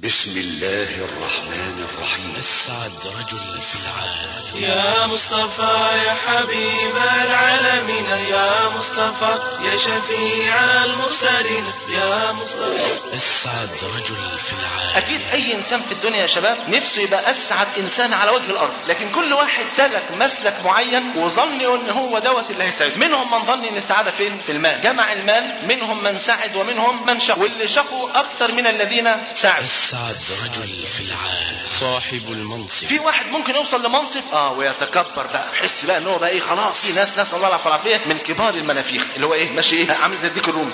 بسم الله الرحمن الرحيم أسعد رجل في العالم يا مصطفى يا حبيب العالمين يا مصطفى يا شفيع المرسلين يا مصطفى أسعد رجل في العالم اكيد اي انسان في الدنيا يا شباب نفسه يبقى اسعد انسان على وجه الارض لكن كل واحد سلك مسلك معين وظن ان هو دوت اللي هيسعده منهم من ظن ان السعاده فين في المال جمع المال منهم من سعد ومنهم من شق واللي شقوا اكثر من الذين سعدوا أسعد رجل في العالم صاحب المنصب في واحد ممكن يوصل لمنصب اه ويتكبر بقى يحس بقى ان هو بقى ايه خلاص في ناس ناس الله العفو والعافيه من كبار المنافيخ اللي هو ايه ماشي ايه عامل زي الديك الرومي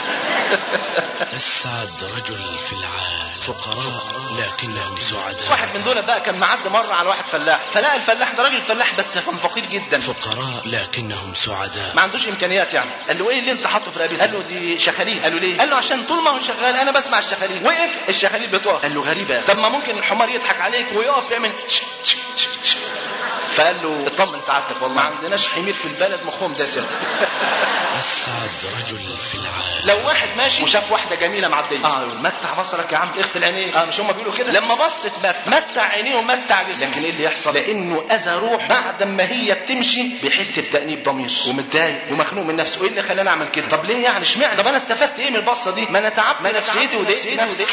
أسعد رجل في العالم فقراء لكنهم سعداء واحد من دول بقى كان معدي مره على واحد فلاح فلقى الفلاح ده راجل فلاح بس كان فقير جدا فقراء لكنهم سعداء ما عندوش امكانيات يعني قال له ايه اللي انت حاطه في رقبتك قال له دي شخاليل قال له ليه قال له عشان طول ما هو شغال انا بسمع الشخاليل وقف الشخاليل بتقف قال له غريبه طب ما ممكن الحمار يضحك عليك ويقف يعمل تش تش تش تش. فقال له اطمن سعادتك والله ما عندناش حمير في البلد مخهم زي سيرتك أسعد رجل في العالم لو واحد ماشي وشاف واحده جميله معديه اه يقول متع بصرك يا عم اغسل عينيك اه مش هم بيقولوا كده لما بصت مت متع عينيه ومتع جسمه لكن ايه اللي يحصل لانه اذى روح بعد ما هي بتمشي بيحس بتانيب ضمير ومتضايق ومخنوق من نفسه وايه اللي خلاني اعمل كده طب ليه يعني اشمعنى طب انا استفدت ايه من البصه دي ما انا تعبت نفسيتي وضايقت نفسي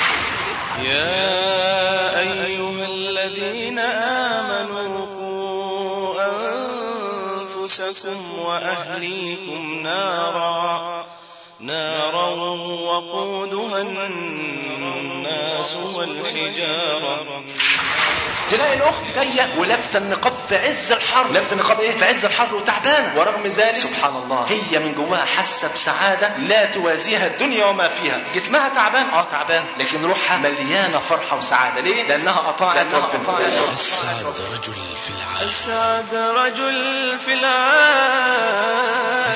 يا أيها الذين آمنوا قوا أنفسكم وأهليكم نارا نارا وقودها الناس والحجارة تلاقي الاخت جايه ولابسه النقاب في عز الحر لابسه النقاب ايه في عز الحر وتعبانه ورغم ذلك سبحان الله هي من جواها حاسه بسعاده لا توازيها الدنيا وما فيها جسمها تعبان اه تعبان لكن روحها مليانه فرحه وسعاده ليه لانها اطاعت ربنا أسعد رجل في العالم أسعد رجل في العالم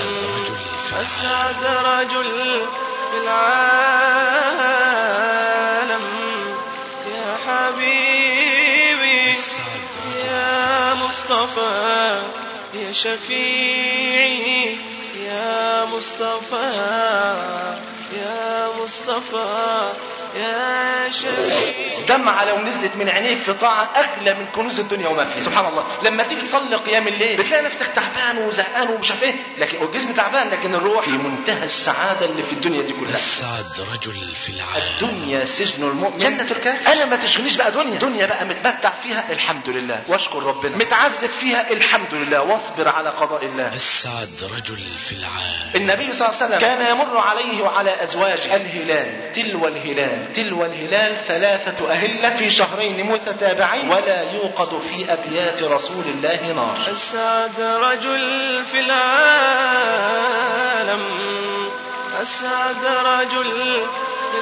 أسعد رجل في العالم أسعد رجل في العالم يا حبيبي أسعد رجل يا مصطفى يا شفيعي يا مصطفى يا مصطفى يا شفيعي دمعة لو نزلت من عينيك في طاعة أغلى من كنوز الدنيا وما فيها سبحان الله لما تيجي تصلي قيام الليل بتلاقي نفسك تعبان وزهقان ومش عارف ايه لكن والجسم تعبان لكن الروح في منتهى السعادة اللي في الدنيا دي كلها أسعد رجل في العالم الدنيا سجن المؤمن جنة الكافر انا ما تشغلنيش بقى دنيا دنيا بقى متمتع فيها الحمد لله واشكر ربنا متعذب فيها الحمد لله واصبر على قضاء الله أسعد رجل في العالم النبي صلى الله عليه وسلم كان يمر عليه وعلى ازواجه الهلال تلو الهلال تلو الهلال ثلاثة أهلة في شهرين متتابعين ولا يوقد في أبيات رسول الله نار أسعد رجل في العالم أسعد رجل في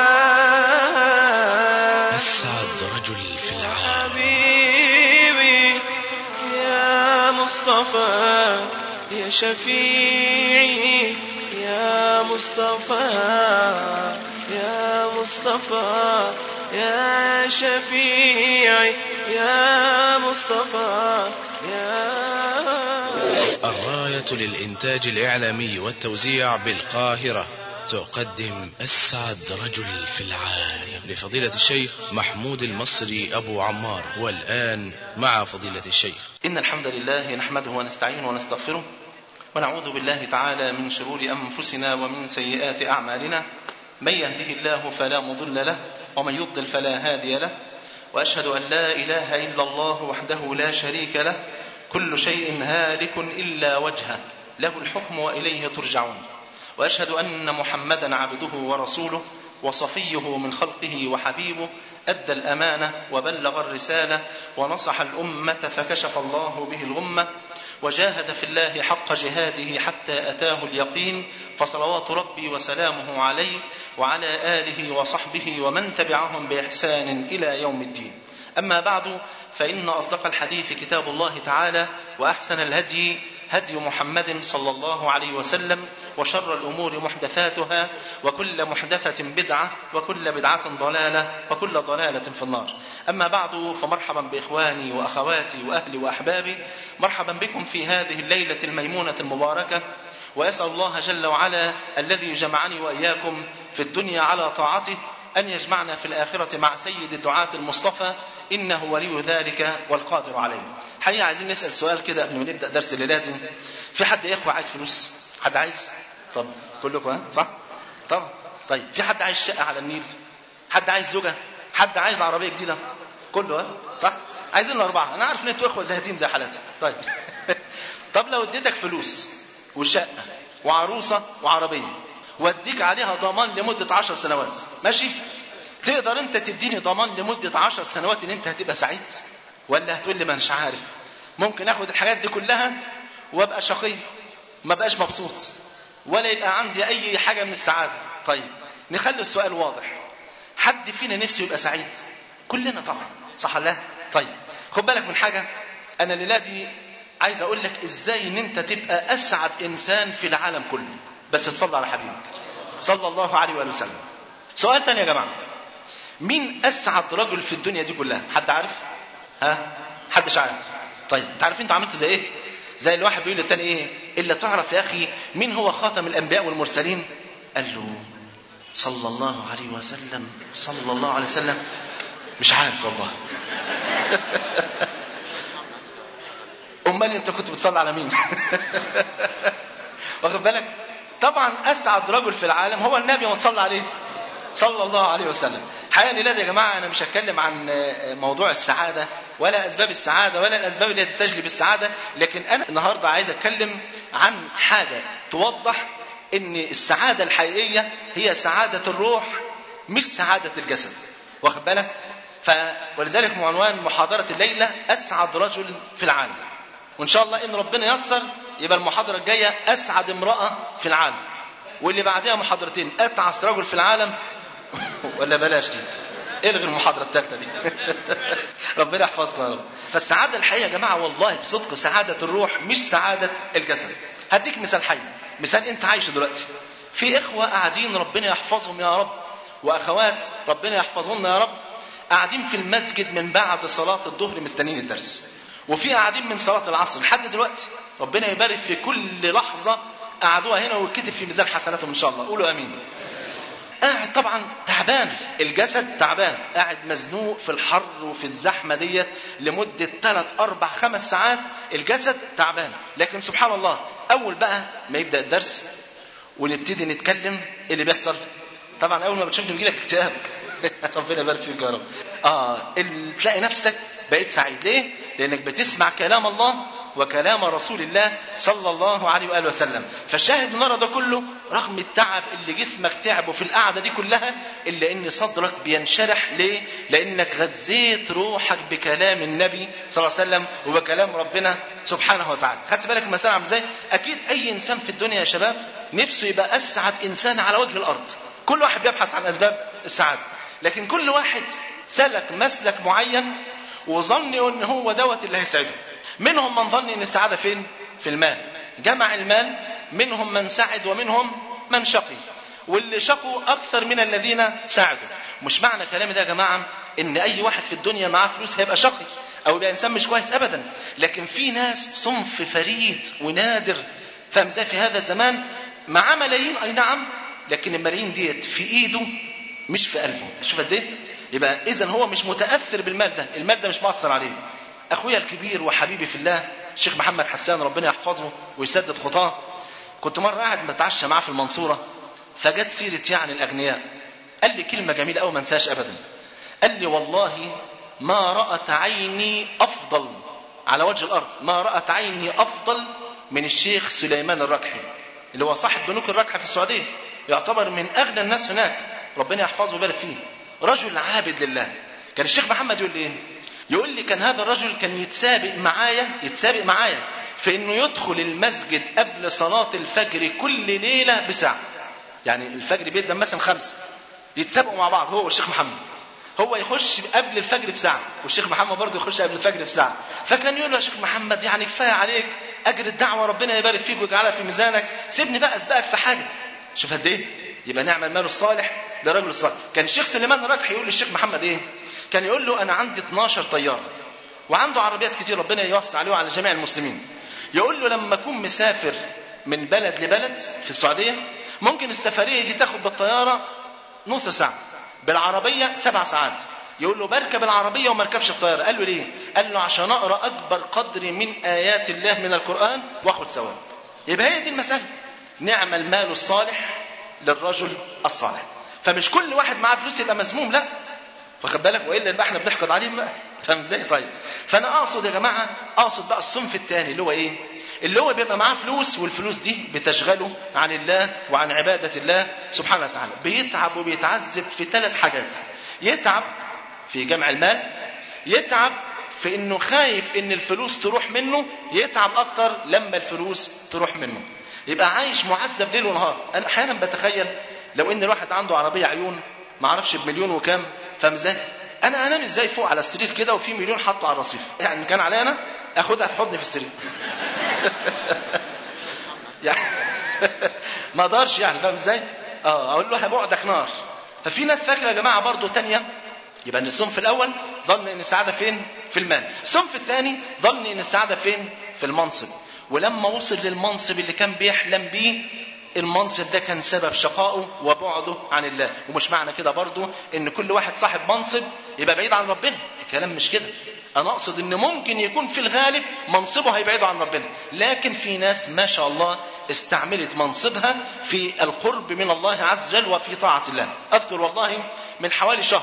العالم أسعد رجل في العالم حبيبي يا مصطفى يا شفيعي يا مصطفى يا مصطفى يا شفيعي يا مصطفى يا الراية للإنتاج الإعلامي والتوزيع بالقاهرة تقدم أسعد رجل في العالم لفضيلة الشيخ محمود المصري أبو عمار والآن مع فضيلة الشيخ إن الحمد لله نحمده ونستعينه ونستغفره ونعوذ بالله تعالى من شرور أنفسنا ومن سيئات أعمالنا من يهده الله فلا مضل له ومن يضلل فلا هادي له وأشهد أن لا إله إلا الله وحده لا شريك له كل شيء هالك إلا وجهه له الحكم وإليه ترجعون وأشهد أن محمدا عبده ورسوله وصفيه من خلقه وحبيبه أدى الأمانة وبلغ الرسالة ونصح الأمة فكشف الله به الغمة وجاهد في الله حق جهاده حتى أتاه اليقين فصلوات ربي وسلامه عليه وعلى آله وصحبه ومن تبعهم بإحسان إلى يوم الدين أما بعد فإن أصدق الحديث كتاب الله تعالى وأحسن الهدي هدي محمد صلى الله عليه وسلم وشر الأمور محدثاتها وكل محدثة بدعة وكل بدعة ضلالة وكل ضلالة في النار أما بعد فمرحبا بإخواني وأخواتي وأهلي وأحبابي مرحبا بكم في هذه الليلة الميمونة المباركة وأسأل الله جل وعلا الذي جمعني وإياكم في الدنيا على طاعته أن يجمعنا في الآخرة مع سيد الدعاة المصطفى إنه ولي ذلك والقادر عليه حقيقة عايزين نسأل سؤال كده قبل ما نبدأ درس الليلاتي في حد يا إخوة عايز فلوس حد عايز طب كلكم ها صح طب طيب في حد عايز شقة على النيل حد عايز زوجة حد عايز عربية جديدة كله ها صح عايزين الأربعة أنا عارف إن أنتوا إخوة زهدين زي حالاتي طيب طب لو اديتك فلوس وشقة وعروسة وعربية واديك عليها ضمان لمدة عشر سنوات ماشي تقدر انت تديني ضمان لمدة عشر سنوات ان انت هتبقى سعيد ولا هتقول لي ما مش عارف ممكن اخد الحاجات دي كلها وابقى شقي ما بقاش مبسوط ولا يبقى عندي اي حاجة من السعادة طيب نخلي السؤال واضح حد فينا نفسه يبقى سعيد كلنا طبعا صح ولا لا طيب خد بالك من حاجة انا الليلة دي عايز اقول لك ازاي ان انت تبقى اسعد انسان في العالم كله بس تصلي على حبيبك صلى الله عليه وآله وسلم سؤال تاني يا جماعة مين اسعد رجل في الدنيا دي كلها حد عارف ها حدش عارف طيب انت عارفين انتوا عملتوا زي ايه زي الواحد بيقول للتاني ايه الا تعرف يا اخي مين هو خاتم الانبياء والمرسلين قال له صلى الله عليه وسلم صلى الله عليه وسلم مش عارف والله امال انت كنت بتصلي على مين واخد بالك طبعا اسعد رجل في العالم هو النبي ما تصلى عليه صلى الله عليه وسلم حقيقة الليلة يا جماعة أنا مش هتكلم عن موضوع السعادة ولا أسباب السعادة ولا الأسباب اللي تجلب السعادة لكن أنا النهاردة عايز أتكلم عن حاجة توضح أن السعادة الحقيقية هي سعادة الروح مش سعادة الجسد واخد بالك ف... ولذلك عنوان محاضرة الليلة أسعد رجل في العالم وإن شاء الله إن ربنا يسر يبقى المحاضرة الجاية أسعد امرأة في العالم واللي بعدها محاضرتين أتعس رجل في العالم ولا بلاش دي الغي المحاضرة الثالثة دي ربنا يحفظكم يا رب فالسعادة الحقيقية يا جماعة والله بصدق سعادة الروح مش سعادة الجسد هديك مثال حي مثال انت عايشه دلوقتي في اخوة قاعدين ربنا يحفظهم يا رب واخوات ربنا يحفظهم يا رب قاعدين في المسجد من بعد صلاة الظهر مستنيين الدرس وفي قاعدين من صلاة العصر لحد دلوقتي ربنا يبارك في كل لحظة قعدوها هنا وكتب في ميزان حسناتهم ان شاء الله قولوا امين قاعد طبعا تعبان الجسد تعبان قاعد مزنوق في الحر وفي الزحمه ديت لمده ثلاث اربع خمس ساعات الجسد تعبان لكن سبحان الله اول بقى ما يبدا الدرس ونبتدي نتكلم إيه اللي بيحصل طبعا اول ما بتشوفني بيجي لك اكتئاب ربنا يبارك فيك يا رب اه تلاقي نفسك بقيت سعيد ليه لانك بتسمع كلام الله وكلام رسول الله صلى الله عليه واله وسلم فالشاهد من ده كله رغم التعب اللي جسمك تعبه في القعده دي كلها الا ان صدرك بينشرح ليه لانك غذيت روحك بكلام النبي صلى الله عليه وسلم وبكلام ربنا سبحانه وتعالى خدت بالك المسألة عامل ازاي اكيد اي انسان في الدنيا يا شباب نفسه يبقى اسعد انسان على وجه الارض كل واحد بيبحث عن اسباب السعاده لكن كل واحد سلك مسلك معين وظن ان هو دوت اللي هيسعده منهم من ظن ان السعاده فين في المال جمع المال منهم من سعد ومنهم من شقي واللي شقوا اكثر من الذين سعدوا مش معنى كلامي ده يا جماعه ان اي واحد في الدنيا معاه فلوس هيبقى شقي او يبقى انسان مش كويس ابدا لكن في ناس صنف فريد ونادر فاهم ازاي في هذا الزمان معاه ملايين اي نعم لكن الملايين ديت في ايده مش في قلبه شوف قد ايه يبقى اذا هو مش متاثر بالمال ده المال ده مش مؤثر عليه اخويا الكبير وحبيبي في الله الشيخ محمد حسان ربنا يحفظه ويسدد خطاه كنت مره قاعد بتعشى معاه في المنصوره فجت سيره يعني الاغنياء قال لي كلمه جميله قوي ما انساهاش ابدا قال لي والله ما رات عيني افضل على وجه الارض ما رات عيني افضل من الشيخ سليمان الركحي اللي هو صاحب بنوك الركحه في السعوديه يعتبر من اغنى الناس هناك ربنا يحفظه ويبارك فيه رجل عابد لله كان الشيخ محمد يقول لي ايه يقول لي كان هذا الرجل كان يتسابق معايا يتسابق معايا في انه يدخل المسجد قبل صلاة الفجر كل ليلة بساعة يعني الفجر بيبدأ مثلا خمسة يتسابقوا مع بعض هو والشيخ محمد هو يخش قبل الفجر بساعة والشيخ محمد برضه يخش قبل الفجر بساعة فكان يقول له يا شيخ محمد يعني كفاية عليك أجر الدعوة ربنا يبارك فيك ويجعلها في ميزانك سيبني بقى أسبقك في حاجة شوف قد إيه يبقى نعمل ماله الصالح لرجل الصالح كان الشيخ سليمان الركحي يقول للشيخ محمد إيه كان يقول له أنا عندي 12 طيارة وعنده عربيات كتير ربنا يوسع عليه وعلى جميع المسلمين يقول له لما أكون مسافر من بلد لبلد في السعودية ممكن السفرية دي تاخد بالطيارة نص ساعة بالعربيه سبع ساعات يقول له بركب العربيه وما اركبش الطياره قال له ليه قال له عشان اقرا اكبر قدر من ايات الله من القران واخد ثواب يبقى هي دي المساله نعم المال الصالح للرجل الصالح فمش كل واحد معاه فلوس يبقى مسموم لا واخد بالك والا يبقى احنا بنحقد عليهم بقى فاهم ازاي طيب فانا اقصد يا جماعه اقصد بقى الصنف الثاني اللي هو ايه اللي هو بيبقى معاه فلوس والفلوس دي بتشغله عن الله وعن عباده الله سبحانه وتعالى بيتعب وبيتعذب في ثلاث حاجات يتعب في جمع المال يتعب في انه خايف ان الفلوس تروح منه يتعب اكتر لما الفلوس تروح منه يبقى عايش معذب ليل ونهار انا احيانا بتخيل لو ان الواحد عنده عربيه عيون ما اعرفش بمليون وكام فاهم ازاي انا انام ازاي فوق على السرير كده وفي مليون حاطه على الرصيف يعني كان عليا انا اخدها في حضني في السرير يعني ما اقدرش يعني فاهم ازاي اه اقول له بعدك نار ففي ناس فاكره يا جماعه برضو تانية يبقى ان الصنف الاول ظن ان السعاده فين في المال الصنف الثاني ظن ان السعاده فين في المنصب ولما وصل للمنصب اللي كان بيحلم بيه المنصب ده كان سبب شقائه وبعده عن الله ومش معنى كده برضو ان كل واحد صاحب منصب يبقى بعيد عن ربنا الكلام مش كده انا اقصد ان ممكن يكون في الغالب منصبه هيبعده عن ربنا لكن في ناس ما شاء الله استعملت منصبها في القرب من الله عز وجل وفي طاعة الله اذكر والله من حوالي شهر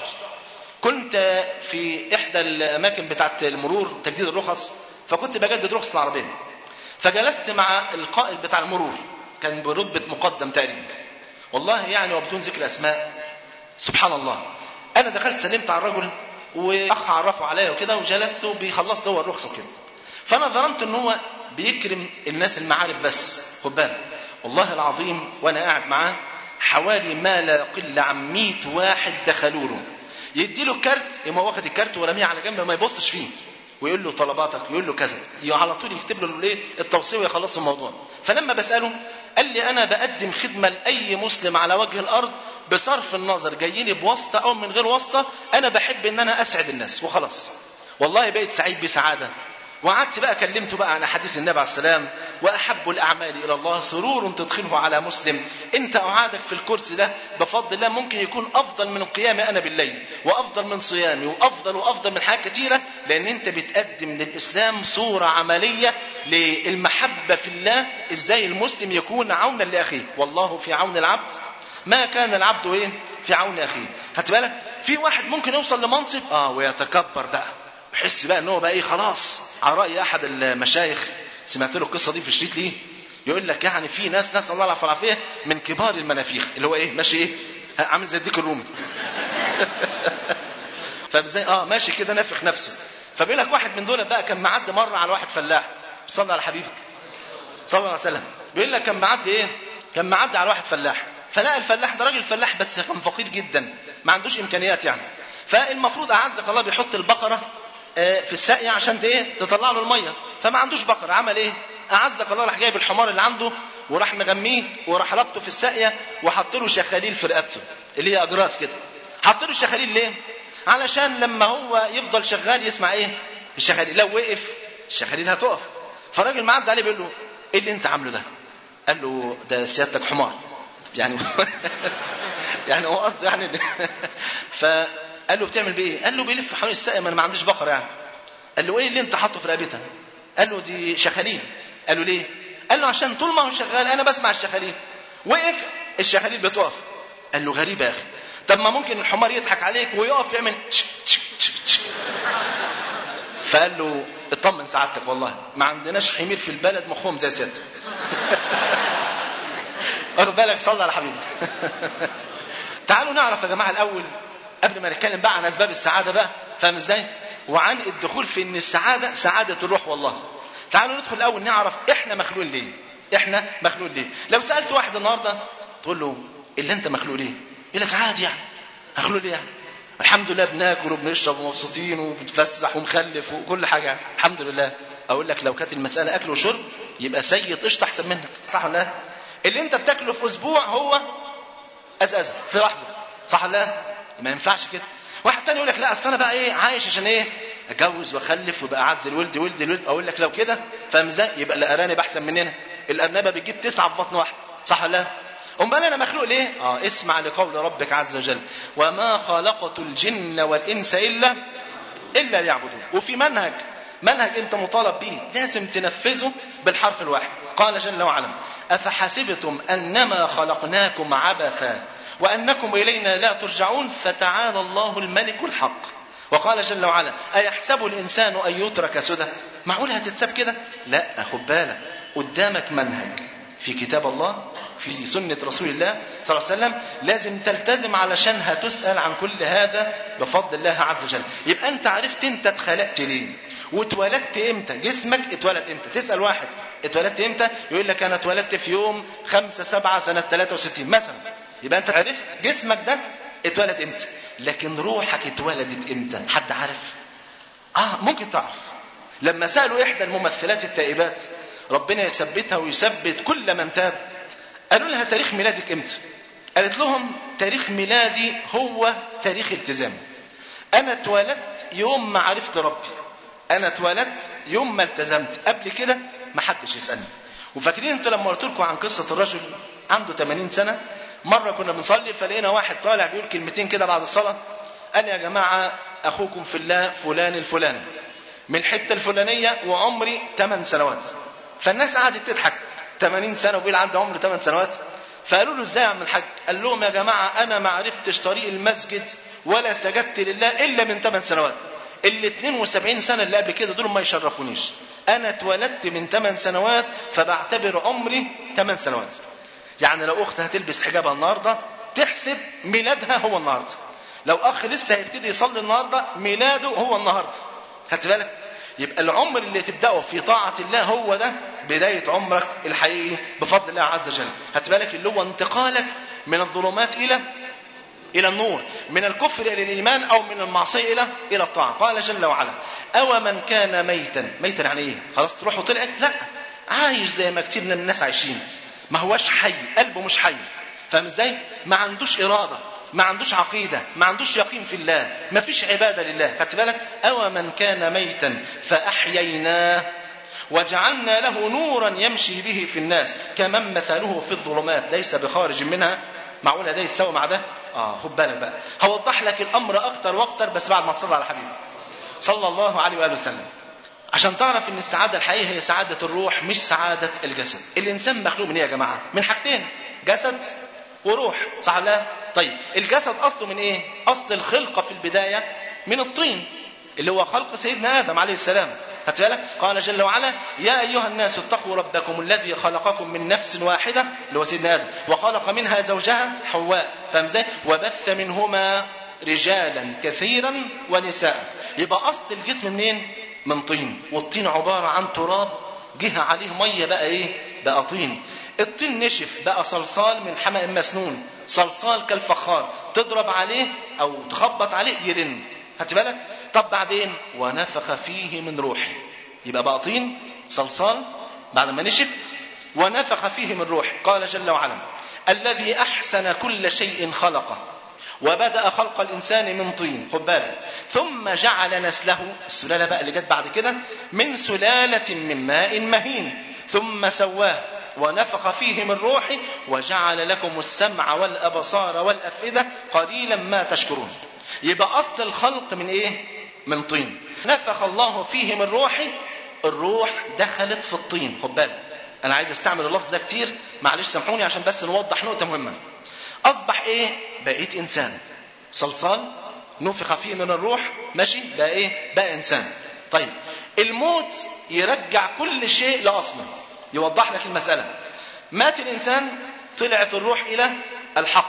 كنت في احدى الاماكن بتاعت المرور تجديد الرخص فكنت بجدد رخص العربيه فجلست مع القائد بتاع المرور كان برتبه مقدم تقريبا والله يعني وبدون ذكر اسماء سبحان الله انا دخلت سلمت على الرجل واخ عرفه عليا وكده وجلست وبيخلص هو الرخصه وكده فانا ظننت ان هو بيكرم الناس المعارف بس خد بالك والله العظيم وانا قاعد معاه حوالي ما لا يقل عن 100 واحد دخلوا له يدي له الكارت يقوم واخد الكارت ورميه على جنب ما يبصش فيه ويقول له طلباتك يقول له كذا على طول يكتب له الايه التوصيه ويخلص الموضوع فلما بساله قال لي انا بقدم خدمه لاي مسلم على وجه الارض بصرف النظر جايين بواسطه او من غير واسطه انا بحب ان انا اسعد الناس وخلاص والله بقيت سعيد بسعاده وقعدت بقى كلمته بقى عن حديث النبي عليه السلام واحب الاعمال الى الله سرور تدخله على مسلم انت اعادك في الكرسي ده بفضل الله ممكن يكون افضل من قيامي انا بالليل وافضل من صيامي وافضل وافضل من حاجات كتيره لان انت بتقدم للاسلام صوره عمليه للمحبه في الله ازاي المسلم يكون عونا لاخيه والله في عون العبد ما كان العبد ايه في عون اخيه هات بالك في واحد ممكن يوصل لمنصب اه ويتكبر بقى يحس بقى ان هو بقى ايه خلاص على راي احد المشايخ سمعت له القصه دي في الشريط ليه يقول لك يعني في ناس ناس الله العافيه والعافيه من كبار المنافيخ اللي هو ايه ماشي ايه عامل زي الديك الرومي فازاي اه ماشي كده نافخ نفسه فبيقول لك واحد من دول بقى كان معدي مره على واحد فلاح صلى على حبيبك صلى الله عليه وسلم بيقول لك كان معدي ايه كان معدي على واحد فلاح فلقى الفلاح ده راجل فلاح بس كان فقير جدا ما عندوش امكانيات يعني فالمفروض اعزك الله بيحط البقره في الساقية عشان ايه تطلع له الميه فما عندوش بقر عمل ايه اعزك الله راح جايب الحمار اللي عنده وراح مغميه وراح ربطه في الساقية وحط له شخاليل في رقبته اللي هي اجراس كده حط له الشخاليل ليه علشان لما هو يفضل شغال يسمع ايه الشخاليل لو وقف الشخاليل هتقف فالراجل معدي عليه بيقول له ايه اللي انت عامله ده قال له ده سيادتك حمار يعني يعني هو قصده يعني ف قال له بتعمل بايه؟ قال له بيلف حوالين الساقية ما انا ما عنديش بقر يعني. قال له ايه اللي انت حاطه في رقبتها؟ قال له دي شخاليل. قال له ليه؟ قال له عشان طول ما هو شغال انا بسمع الشخاليل. وقف الشخاليل بتقف. قال له غريب يا اخي. طب ما ممكن الحمار يضحك عليك ويقف يعمل تش تش تش تش. فقال له اطمن سعادتك والله ما عندناش حمير في البلد مخهم زي سيادتك. واخد بالك صلى على حبيبي. تعالوا نعرف يا جماعه الاول قبل ما نتكلم بقى عن اسباب السعاده بقى فاهم ازاي وعن الدخول في ان السعاده سعاده الروح والله تعالوا ندخل الاول نعرف احنا مخلوق ليه احنا مخلوق ليه لو سالت واحد النهارده تقول له اللي انت مخلوق ليه يقول لك عادي يعني مخلوق ليه يعني الحمد لله بناكل وبنشرب ومبسوطين وبنتفسح ومخلف وكل حاجه الحمد لله اقول لك لو كانت المساله اكل وشرب يبقى سيد قشطه احسن منك صح ولا لا اللي انت بتاكله في اسبوع هو ازازه في لحظه صح ولا لا ما ينفعش كده واحد تاني يقول لك لا اصل انا بقى ايه عايش عشان ايه اتجوز واخلف وبقى اعز الولد ولد الولد اقول لك لو كده فاهم ازاي يبقى الارانب احسن مننا الارنبه بتجيب تسعه في بطن واحد صح ولا لا امال انا مخلوق ليه اه اسمع لقول ربك عز وجل وما خلقت الجن والانس الا الا ليعبدون وفي منهج منهج انت مطالب به لازم تنفذه بالحرف الواحد قال جل وعلا افحسبتم انما خلقناكم عبثا وانكم الينا لا ترجعون فتعالى الله الملك الحق وقال جل وعلا ايحسب الانسان ان يترك سدى معقول هتتساب كده لا خد بالك قدامك منهج في كتاب الله في سنة رسول الله صلى الله عليه وسلم لازم تلتزم علشان هتسأل عن كل هذا بفضل الله عز وجل يبقى انت عرفت انت اتخلقت ليه واتولدت امتى جسمك اتولد امتى تسأل واحد اتولدت امتى يقول لك انا اتولدت في يوم 5 7 سنة 63 مثلا يبقى انت عرفت جسمك ده اتولد امتى لكن روحك اتولدت امتى حد عارف اه ممكن تعرف لما سألوا احدى الممثلات التائبات ربنا يثبتها ويثبت كل من تاب قالوا لها تاريخ ميلادك امتى قالت لهم تاريخ ميلادي هو تاريخ التزامي انا اتولدت يوم ما عرفت ربي انا اتولدت يوم ما التزمت قبل كده ما حدش يسالني وفاكرين انتوا لما قلت لكم عن قصه الرجل عنده 80 سنه مره كنا بنصلي فلقينا واحد طالع بيقول كلمتين كده بعد الصلاه قال يا جماعه اخوكم في الله فلان الفلاني من الحته الفلانيه وعمري 8 سنوات فالناس قعدت تضحك 80 سنه وبيقول عنده عمر 8 سنوات فقالوا له ازاي يا عم الحاج قال لهم يا جماعه انا ما عرفتش طريق المسجد ولا سجدت لله الا من 8 سنوات ال 72 سنه اللي قبل كده دول ما يشرفونيش انا اتولدت من 8 سنوات فبعتبر عمري 8 سنوات يعني لو اخت هتلبس حجابها النهارده تحسب ميلادها هو النهارده لو اخ لسه هيبتدي يصلي النهارده ميلاده هو النهارده خدت بالك يبقى العمر اللي تبداه في طاعه الله هو ده بدايه عمرك الحقيقي بفضل الله عز وجل خدت بالك اللي هو انتقالك من الظلمات الى الى النور من الكفر الى الايمان او من المعصيه الى الى الطاعه قال جل وعلا او من كان ميتا ميتا يعني ايه خلاص تروح وطلعت لا عايش زي ما كتير من الناس عايشين ما هوش حي قلبه مش حي فاهم ازاي ما عندوش اراده ما عندوش عقيدة ما عندوش يقين في الله ما فيش عبادة لله خدت بالك أو من كان ميتا فأحييناه وجعلنا له نورا يمشي به في الناس كمن مثله في الظلمات ليس بخارج منها معقولة ده يساوي مع ده اه خد بالك بقى هوضح لك الامر اكتر واكتر بس بعد ما تصلي على حبيبي صلى الله عليه واله وسلم عشان تعرف ان السعاده الحقيقيه هي سعاده الروح مش سعاده الجسد الانسان مخلوق من ايه يا جماعه من حاجتين جسد وروح صح لا طيب الجسد اصله من ايه اصل الخلقه في البدايه من الطين اللي هو خلق سيدنا ادم عليه السلام خدت بالك قال جل وعلا يا ايها الناس اتقوا ربكم الذي خلقكم من نفس واحده اللي هو سيدنا ادم وخلق منها زوجها حواء فاهم ازاي وبث منهما رجالا كثيرا ونساء يبقى اصل الجسم منين من طين والطين عباره عن تراب جه عليه ميه بقى ايه بقى طين الطين نشف بقى صلصال من حمأ مسنون صلصال كالفخار تضرب عليه او تخبط عليه يرن خدت بالك طب بعدين ونفخ فيه من روحه يبقى بقى طين صلصال بعد ما نشف ونفخ فيه من روح قال جل وعلا الذي احسن كل شيء خلقه وبدا خلق الانسان من طين خد بالك ثم جعل نسله السلاله بقى اللي جت بعد كده من سلاله من ماء مهين ثم سواه ونفخ فيه من روحه وجعل لكم السمع والابصار والافئده قليلا ما تشكرون يبقى اصل الخلق من ايه من طين نفخ الله فيه من روحه الروح دخلت في الطين خد بالك انا عايز استعمل اللفظ ده كتير معلش سامحوني عشان بس نوضح نقطه مهمه اصبح ايه بقيت انسان صلصال نفخ فيه من الروح ماشي بقى ايه بقى انسان طيب الموت يرجع كل شيء لاصله يوضح لك المساله مات الانسان طلعت الروح الى الحق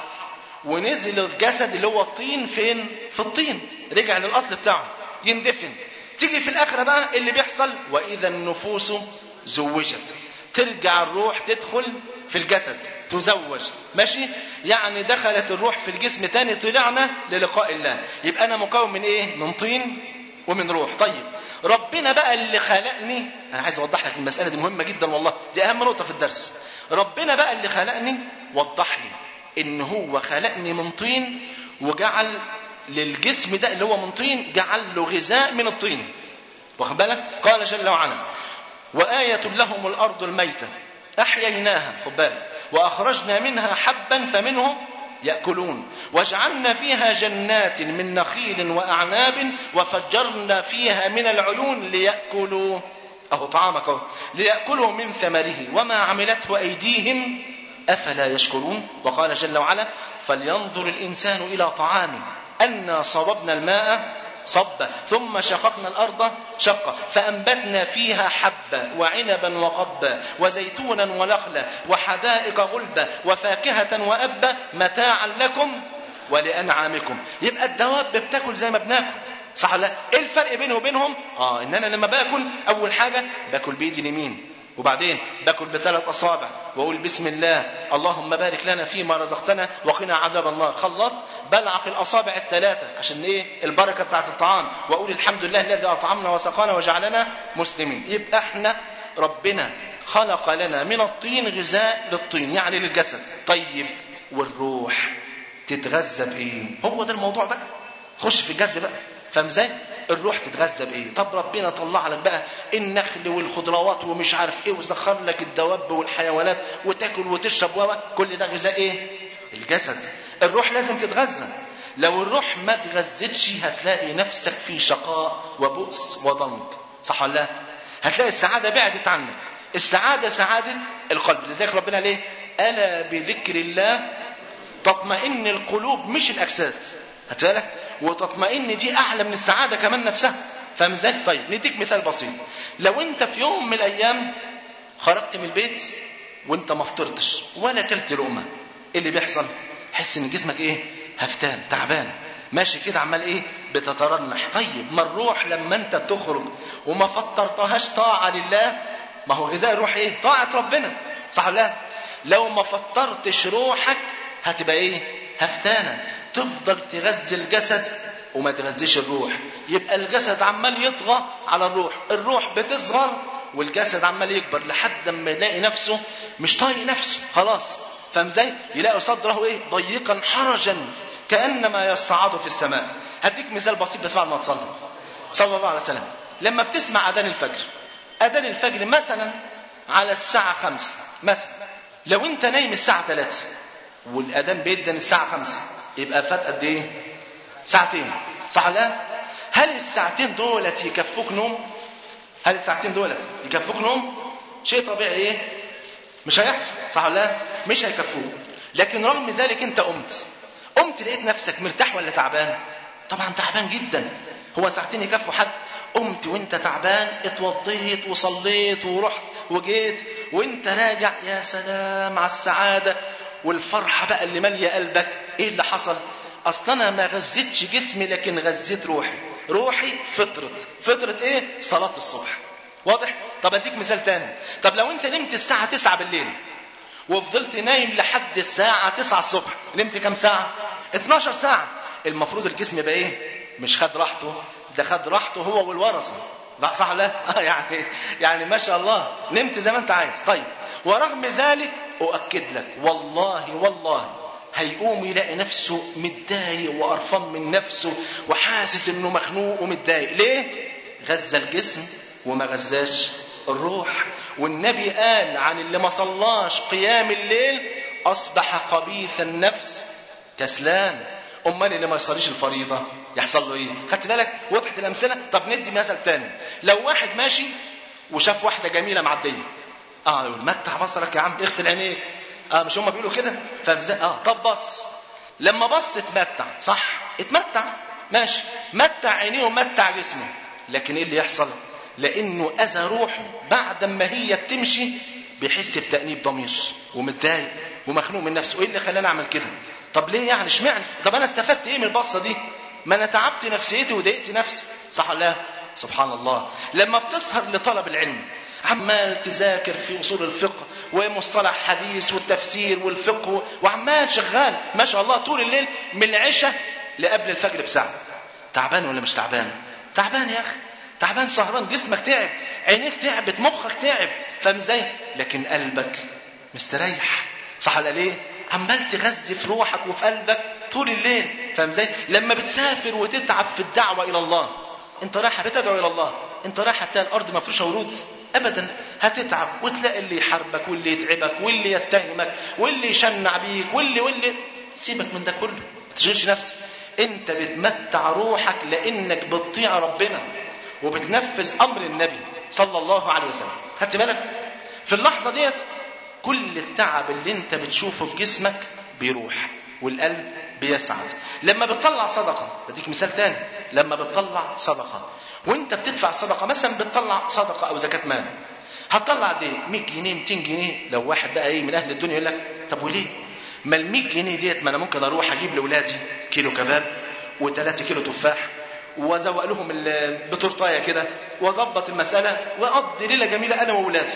ونزل الجسد اللي هو الطين فين في الطين رجع للاصل بتاعه يندفن تيجي في الاخره بقى اللي بيحصل واذا النفوس زوجت ترجع الروح تدخل في الجسد تزوج ماشي يعني دخلت الروح في الجسم تاني طلعنا للقاء الله يبقى انا مكون من ايه من طين ومن روح طيب ربنا بقى اللي خلقني انا عايز اوضح لك المساله دي مهمه جدا والله دي اهم نقطه في الدرس ربنا بقى اللي خلقني وضح لي ان هو خلقني من طين وجعل للجسم ده اللي هو من طين جعل له غذاء من الطين واخد بالك قال جل وعلا وآية لهم الأرض الميتة أحييناها خد بالك وأخرجنا منها حبا فمنه يأكلون وجعلنا فيها جنات من نخيل وأعناب وفجرنا فيها من العيون ليأكلوا أهو طعامك أهو ليأكلوا من ثمره وما عملته أيديهم أفلا يشكرون وقال جل وعلا فلينظر الإنسان إلى طعامه أنا صببنا الماء صبا ثم شققنا الأرض شقا فأنبتنا فيها حبا وعنبا وقبا وزيتونا ونخلا وحدائق غلبا وفاكهة وأبا متاعا لكم ولأنعامكم يبقى الدواب بتاكل زي ما بناكل صح ولا لا؟ ايه الفرق بينه وبينهم اه ان انا لما باكل اول حاجه باكل بايدي اليمين وبعدين باكل بثلاث اصابع واقول بسم الله اللهم بارك لنا فيما رزقتنا وقنا عذاب النار خلصت بلعق الاصابع الثلاثه عشان ايه البركه بتاعت الطعام واقول الحمد لله الذي اطعمنا وسقانا وجعلنا مسلمين يبقى احنا ربنا خلق لنا من الطين غذاء للطين يعني للجسد طيب والروح تتغذى بايه هو ده الموضوع بقى خش في الجد بقى فاهم ازاي الروح تتغذى بايه طب ربنا طلع لك بقى النخل والخضروات ومش عارف ايه وسخر لك الدواب والحيوانات وتاكل وتشرب و كل ده غذاء ايه الجسد الروح لازم تتغذى لو الروح ما اتغذتش هتلاقي نفسك في شقاء وبؤس وضنك صح ولا لا هتلاقي السعاده بعدت عنك السعاده سعاده القلب لذلك ربنا ليه الا بذكر الله تطمئن القلوب مش الاجساد هتبالك وتطمئن دي اعلى من السعاده كمان نفسها فاهم ازاي طيب نديك مثال بسيط لو انت في يوم من الايام خرجت من البيت وانت ما فطرتش ولا اكلت لقمه ايه اللي بيحصل حس ان جسمك ايه هفتان تعبان ماشي كده عمال ايه بتترنح طيب ما الروح لما انت تخرج وما فطرتهاش طاعه لله ما هو غذاء الروح ايه طاعه ربنا صح ولا لا لو ما فطرتش روحك هتبقى ايه هفتانه تفضل تغذي الجسد وما تغذيش الروح يبقى الجسد عمال يطغى على الروح الروح بتصغر والجسد عمال يكبر لحد ما يلاقي نفسه مش طايق نفسه خلاص فاهم ازاي يلاقي صدره ايه ضيقا حرجا كانما يصعد في السماء هديك مثال بسيط بس بعد ما تصلي صلى الله عليه وسلم لما بتسمع اذان الفجر اذان الفجر مثلا على الساعه خمسة مثلا لو انت نايم الساعه 3 والاذان بيدن الساعه خمسة يبقى فات قد ايه ساعتين صح لا هل الساعتين دولت يكفوك نوم هل الساعتين دولت يكفوك نوم شيء طبيعي ايه مش هيحصل صح ولا لا مش هيكفوك لكن رغم ذلك انت قمت قمت لقيت نفسك مرتاح ولا تعبان طبعا تعبان جدا هو ساعتين يكفوا حد قمت وانت تعبان اتوضيت وصليت ورحت وجيت وانت راجع يا سلام على السعاده والفرحه بقى اللي ماليه قلبك ايه اللي حصل اصل انا ما غذيتش جسمي لكن غذيت روحي روحي فطرت فطرت ايه صلاه الصبح واضح طب اديك مثال تاني طب لو انت نمت الساعه 9 بالليل وفضلت نايم لحد الساعه 9 الصبح نمت كام ساعه 12 ساعه المفروض الجسم يبقى ايه مش خد راحته ده خد راحته هو والورثه لا صح لا آه يعني يعني ما شاء الله نمت زي ما انت عايز طيب ورغم ذلك اؤكد لك والله والله هيقوم يلاقي نفسه متضايق وقرفان من نفسه وحاسس انه مخنوق ومتضايق ليه غذى الجسم وما غذاش الروح والنبي قال عن اللي ما صلاش قيام الليل اصبح قبيح النفس كسلان امال اللي ما يصليش الفريضه يحصل له ايه خدت بالك وضحت الامثله طب ندي مثل تاني لو واحد ماشي وشاف واحده جميله معديه اه يقول متع بصرك يا عم اغسل عينيك اه مش هم بيقولوا كده فبز... اه طب بص لما بص اتمتع صح اتمتع ماشي متع عينيه ومتع جسمه لكن ايه اللي يحصل لانه اذى روحه بعد ما هي بتمشي بيحس بتانيب ضمير ومتضايق ومخنوق من نفسه ايه اللي خلاني اعمل كده طب ليه يعني اشمعنى طب انا استفدت ايه من البصه دي ما انا تعبت نفسيتي وضايقت نفسي صح ولا لا سبحان الله لما بتسهر لطلب العلم عمال تذاكر في اصول الفقه ومصطلح حديث والتفسير والفقه وعمال شغال ما شاء الله طول الليل من العشاء لقبل الفجر بساعه تعبان ولا مش تعبان تعبان يا اخي تعبان سهران جسمك تعب عينيك تعبت مخك تعب فاهم ازاي لكن قلبك مستريح صح ولا ليه عمال تغذي في روحك وفي قلبك طول الليل فاهم ازاي لما بتسافر وتتعب في الدعوه الى الله انت رايح بتدعو الى الله انت رايح تلاقي الارض مفروشه ورود ابدا هتتعب وتلاقي اللي يحاربك واللي يتعبك واللي يتهمك واللي يشنع بيك واللي واللي سيبك من ده كله ما تشغلش نفسك انت بتمتع روحك لانك بتطيع ربنا وبتنفذ امر النبي صلى الله عليه وسلم خدت بالك في اللحظه ديت كل التعب اللي انت بتشوفه في جسمك بيروح والقلب بيسعد لما بتطلع صدقه بديك مثال تاني لما بتطلع صدقه وانت بتدفع صدقه مثلا بتطلع صدقه او زكاه مال هتطلع قد ايه 100 جنيه 200 جنيه لو واحد بقى ايه من اهل الدنيا يقول لك طب وليه ما ال 100 جنيه ديت ما انا ممكن اروح اجيب لاولادي كيلو كباب و3 كيلو تفاح وازوق لهم ال- بتورتايه كده واظبط المساله واقضي ليله جميله انا واولادي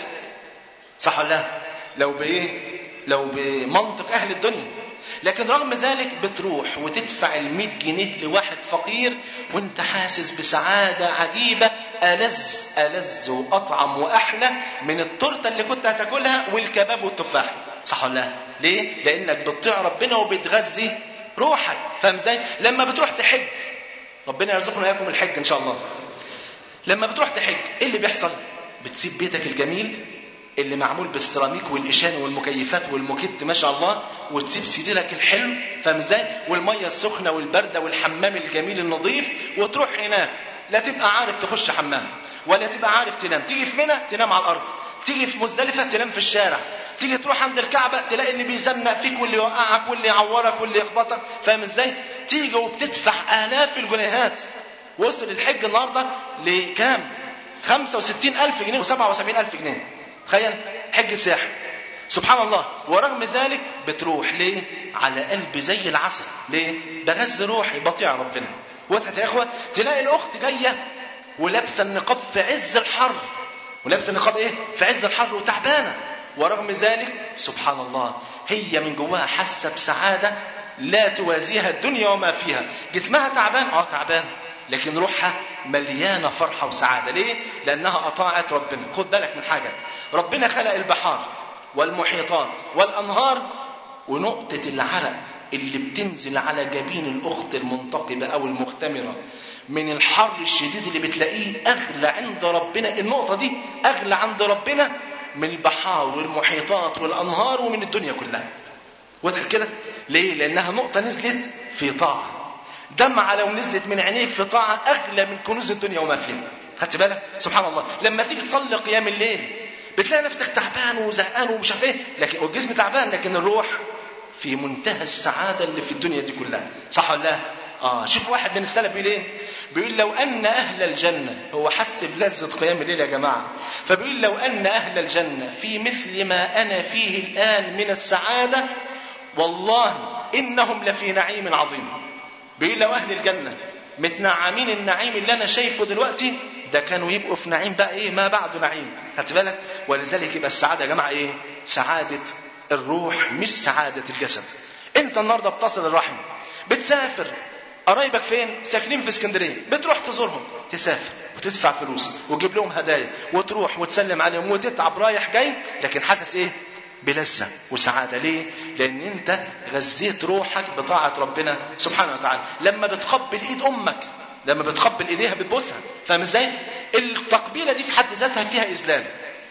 صح ولا لا لو بايه لو بمنطق اهل الدنيا لكن رغم ذلك بتروح وتدفع ال 100 جنيه لواحد فقير وانت حاسس بسعاده عجيبه ألذ ألذ وأطعم وأحلى من التورته اللي كنت هتاكلها والكباب والتفاح صح ولا لا؟ ليه؟ لأنك بتطيع ربنا وبتغذي روحك فاهم ازاي؟ لما بتروح تحج ربنا يرزقنا اياكم الحج ان شاء الله لما بتروح تحج ايه اللي بيحصل بتسيب بيتك الجميل اللي معمول بالسيراميك والإشان والمكيفات والموكيت ما شاء الله وتسيب سريرك الحلو فاهم ازاي والميه السخنه والبارده والحمام الجميل النظيف وتروح هناك لا تبقى عارف تخش حمام ولا تبقى عارف تنام تيجي في منى تنام على الارض تيجي في مزدلفه تنام في الشارع تيجي تروح عند الكعبه تلاقي اللي بيزنق فيك واللي يوقعك واللي يعورك واللي يخبطك فاهم ازاي تيجي وبتدفع الاف الجنيهات وصل الحج النهارده لكام 65 ألف جنيه و77 ألف جنيه تخيل حج الساحل سبحان الله ورغم ذلك بتروح ليه على قلب زي العسل ليه بغز روحي بطيع ربنا وضحت يا اخوه تلاقي الاخت جايه ولابسه النقاب في عز الحر ولابسه النقاب ايه في عز الحر وتعبانه ورغم ذلك سبحان الله هي من جواها حاسه بسعاده لا توازيها الدنيا وما فيها جسمها تعبان اه تعبان لكن روحها مليانه فرحه وسعاده ليه لانها اطاعت ربنا خد بالك من حاجه ربنا خلق البحار والمحيطات والانهار ونقطه العرق اللي بتنزل على جبين الاخت المنتقبه او المختمره من الحر الشديد اللي بتلاقيه اغلى عند ربنا النقطه دي اغلى عند ربنا من البحار والمحيطات والانهار ومن الدنيا كلها واضح كده ليه لانها نقطه نزلت في طاعه دمعة لو نزلت من عينيك في طاعة أغلى من كنوز الدنيا وما فيها خدت بالك سبحان الله لما تيجي تصلي قيام الليل بتلاقي نفسك تعبان وزهقان ومش عارف ايه لكن والجسم تعبان لكن الروح في منتهى السعادة اللي في الدنيا دي كلها صح ولا لا اه شوف واحد من السلف بيقول ايه بيقول لو ان اهل الجنة هو حس بلذة قيام الليل يا جماعة فبيقول لو ان اهل الجنة في مثل ما انا فيه الان من السعادة والله انهم لفي نعيم عظيم بيقول لو اهل الجنه متنعمين النعيم اللي انا شايفه دلوقتي ده كانوا يبقوا في نعيم بقى ايه ما بعده نعيم خدت بالك ولذلك يبقى السعاده يا جماعه ايه سعاده الروح مش سعاده الجسد انت النهارده بتصل الرحم بتسافر قرايبك فين ساكنين في اسكندريه بتروح تزورهم تسافر وتدفع فلوس وتجيب لهم هدايا وتروح وتسلم عليهم وتتعب رايح جاي لكن حاسس ايه بلذة وسعادة ليه؟ لأن أنت غذيت روحك بطاعة ربنا سبحانه وتعالى لما بتقبل إيد أمك لما بتقبل إيديها بتبوسها فاهم إزاي؟ التقبيلة دي في حد ذاتها فيها إذلال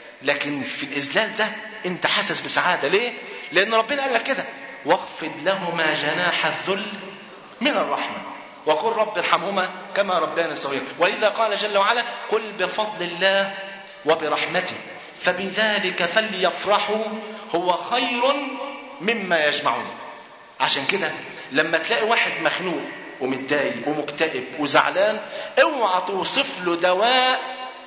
لكن في الإذلال ده أنت حاسس بسعادة ليه؟ لأن ربنا قال لك كده واخفض لهما جناح الذل من الرحمة وقل رب ارحمهما كما ربياني صغيرا ولذا قال جل وعلا قل بفضل الله وبرحمته فبذلك فليفرحوا هو خير مما يجمعون عشان كده لما تلاقي واحد مخنوق ومتضايق ومكتئب وزعلان اوعى توصف له دواء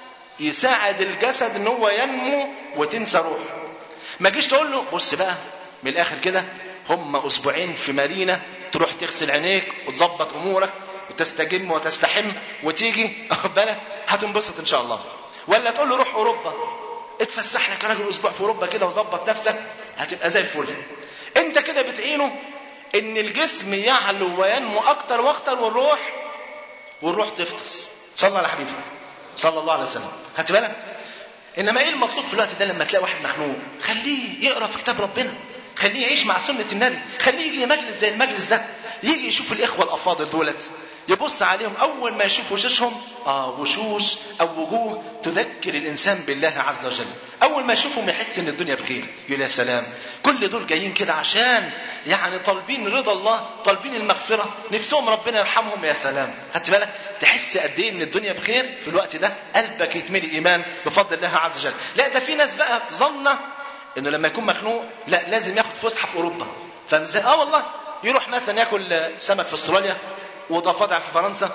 يساعد الجسد ان هو ينمو وتنسى روحه ما جيش تقول له بص بقى من الاخر كده هم اسبوعين في مارينا تروح تغسل عينيك وتظبط امورك وتستجم وتستحم وتيجي بالك هتنبسط ان شاء الله ولا تقول له روح اوروبا اتفسح لك يا راجل اسبوع في اوروبا كده وظبط نفسك هتبقى زي الفل انت كده بتعينه ان الجسم يعلو وينمو اكتر واكتر والروح والروح تفطس صلى على حبيبي صلى الله عليه وسلم خدت بالك انما ايه المطلوب في الوقت ده لما تلاقي واحد مخنوق خليه يقرا في كتاب ربنا خليه يعيش مع سنه النبي خليه يجي مجلس زي المجلس ده يجي يشوف الاخوه الافاضل دولت يبص عليهم اول ما يشوف وشوشهم اه وشوش او وجوه تذكر الانسان بالله عز وجل اول ما يشوفهم يحس ان الدنيا بخير يقول يا سلام كل دول جايين كده عشان يعني طالبين رضا الله طالبين المغفره نفسهم ربنا يرحمهم يا سلام خدت بالك تحس قد ايه ان الدنيا بخير في الوقت ده قلبك يتملي ايمان بفضل الله عز وجل لا ده في ناس بقى ظنه انه لما يكون مخنوق لا لازم ياخد فسحه في اوروبا فاهم ازاي اه والله يروح مثلا ياكل سمك في استراليا وضفادع في فرنسا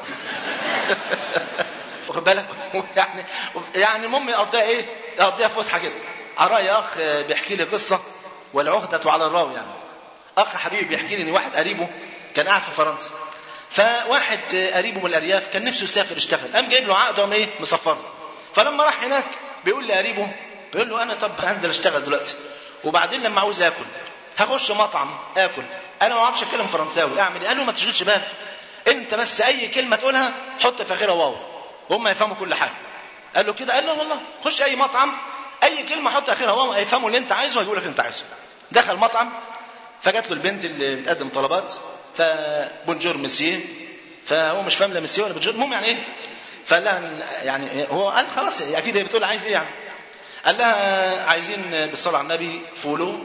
واخد بالك يعني يعني المهم يقضيها ايه يقضيها فسحه كده على راي اخ بيحكي لي قصه والعهده على الراوي يعني اخ حبيبي بيحكي لي ان واحد قريبه كان قاعد في فرنسا فواحد قريبه من الارياف كان نفسه يسافر يشتغل قام جايب له عقد وقام ايه مصفره فلما راح هناك بيقول لقريبه بيقول له انا طب هنزل اشتغل دلوقتي وبعدين لما عاوز اكل هخش مطعم اكل انا ما اعرفش اتكلم فرنساوي اعمل ايه قال له ما تشغلش بالك انت بس اي كلمه تقولها حط في اخرها واو وهم يفهموا كل حاجه قال له كده قال له والله خش اي مطعم اي كلمه حط اخرها واو هيفهموا اللي انت عايزه وهيقول لك اللي انت عايزه دخل مطعم فجات له البنت اللي بتقدم طلبات فبونجور مسييه فهو مش فاهم لا مسييه ولا بونجور المهم يعني ايه فقال لها يعني هو قال خلاص اكيد هي بتقول عايز ايه يعني قال لها عايزين بالصلاه على النبي فولو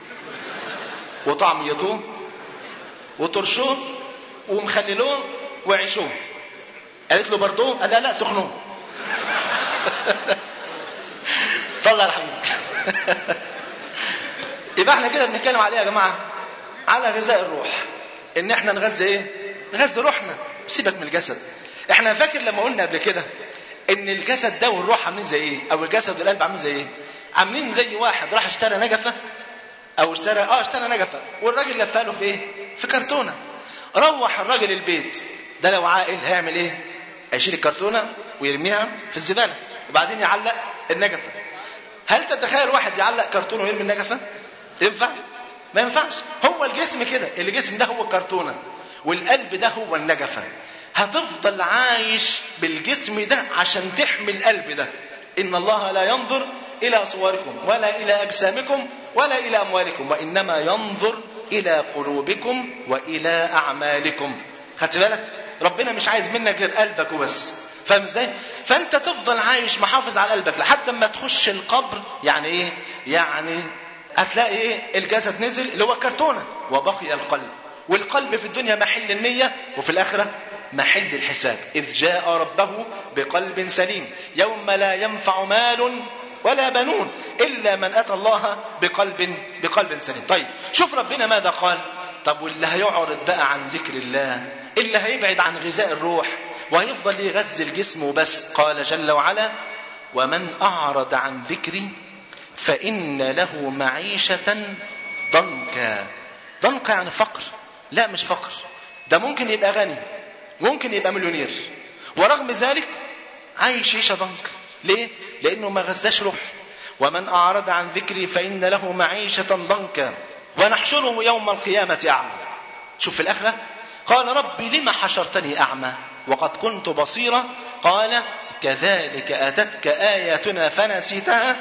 وطعميته وترشوه ومخللوه وعيشوه قالت له برضو قال لا لا سخنوه صلى على حبيبك يبقى احنا كده بنتكلم عليه يا جماعه على غذاء الروح ان احنا نغذي ايه نغذي روحنا سيبك من الجسد احنا فاكر لما قلنا قبل كده ان الجسد ده والروح عاملين زي ايه او الجسد والقلب عاملين زي ايه عاملين زي واحد راح اشترى نجفه او اشترى اه اشترى نجفه والراجل لفها له في ايه في كرتونه روح الراجل البيت ده لو عاقل هيعمل ايه هيشيل الكرتونه ويرميها في الزباله وبعدين يعلق النجفه هل تتخيل واحد يعلق كرتونه ويرمي النجفه ينفع ما ينفعش هو الجسم كده الجسم ده هو الكرتونه والقلب ده هو النجفه هتفضل عايش بالجسم ده عشان تحمي القلب ده ان الله لا ينظر الى صوركم ولا الى اجسامكم ولا الى اموالكم وانما ينظر الى قلوبكم والى اعمالكم خدت بالك ربنا مش عايز منك غير قلبك وبس فاهم ازاي فانت تفضل عايش محافظ على قلبك لحد ما تخش القبر يعني ايه يعني هتلاقي ايه الجسد نزل اللي هو كرتونه وبقي القلب والقلب في الدنيا محل النية وفي الآخرة محل الحساب إذ جاء ربه بقلب سليم يوم لا ينفع مال ولا بنون إلا من أتى الله بقلب بقلب سليم طيب شوف ربنا ماذا قال طب واللي هيعرض بقى عن ذكر الله اللي هيبعد عن غذاء الروح وهيفضل يغذي الجسم وبس قال جل وعلا ومن أعرض عن ذكري فإن له معيشة ضنكا ضنكا يعني فقر لا مش فقر ده ممكن يبقى غني ممكن يبقى مليونير ورغم ذلك عايش عيشة ضنك ليه؟ لأنه ما غذاش روح ومن أعرض عن ذكري فإن له معيشة ضنكا ونحشره يوم القيامة أعمى شوف في الآخرة قال ربي لما حشرتني أعمى وقد كنت بصيرا قال كذلك أتتك آياتنا فنسيتها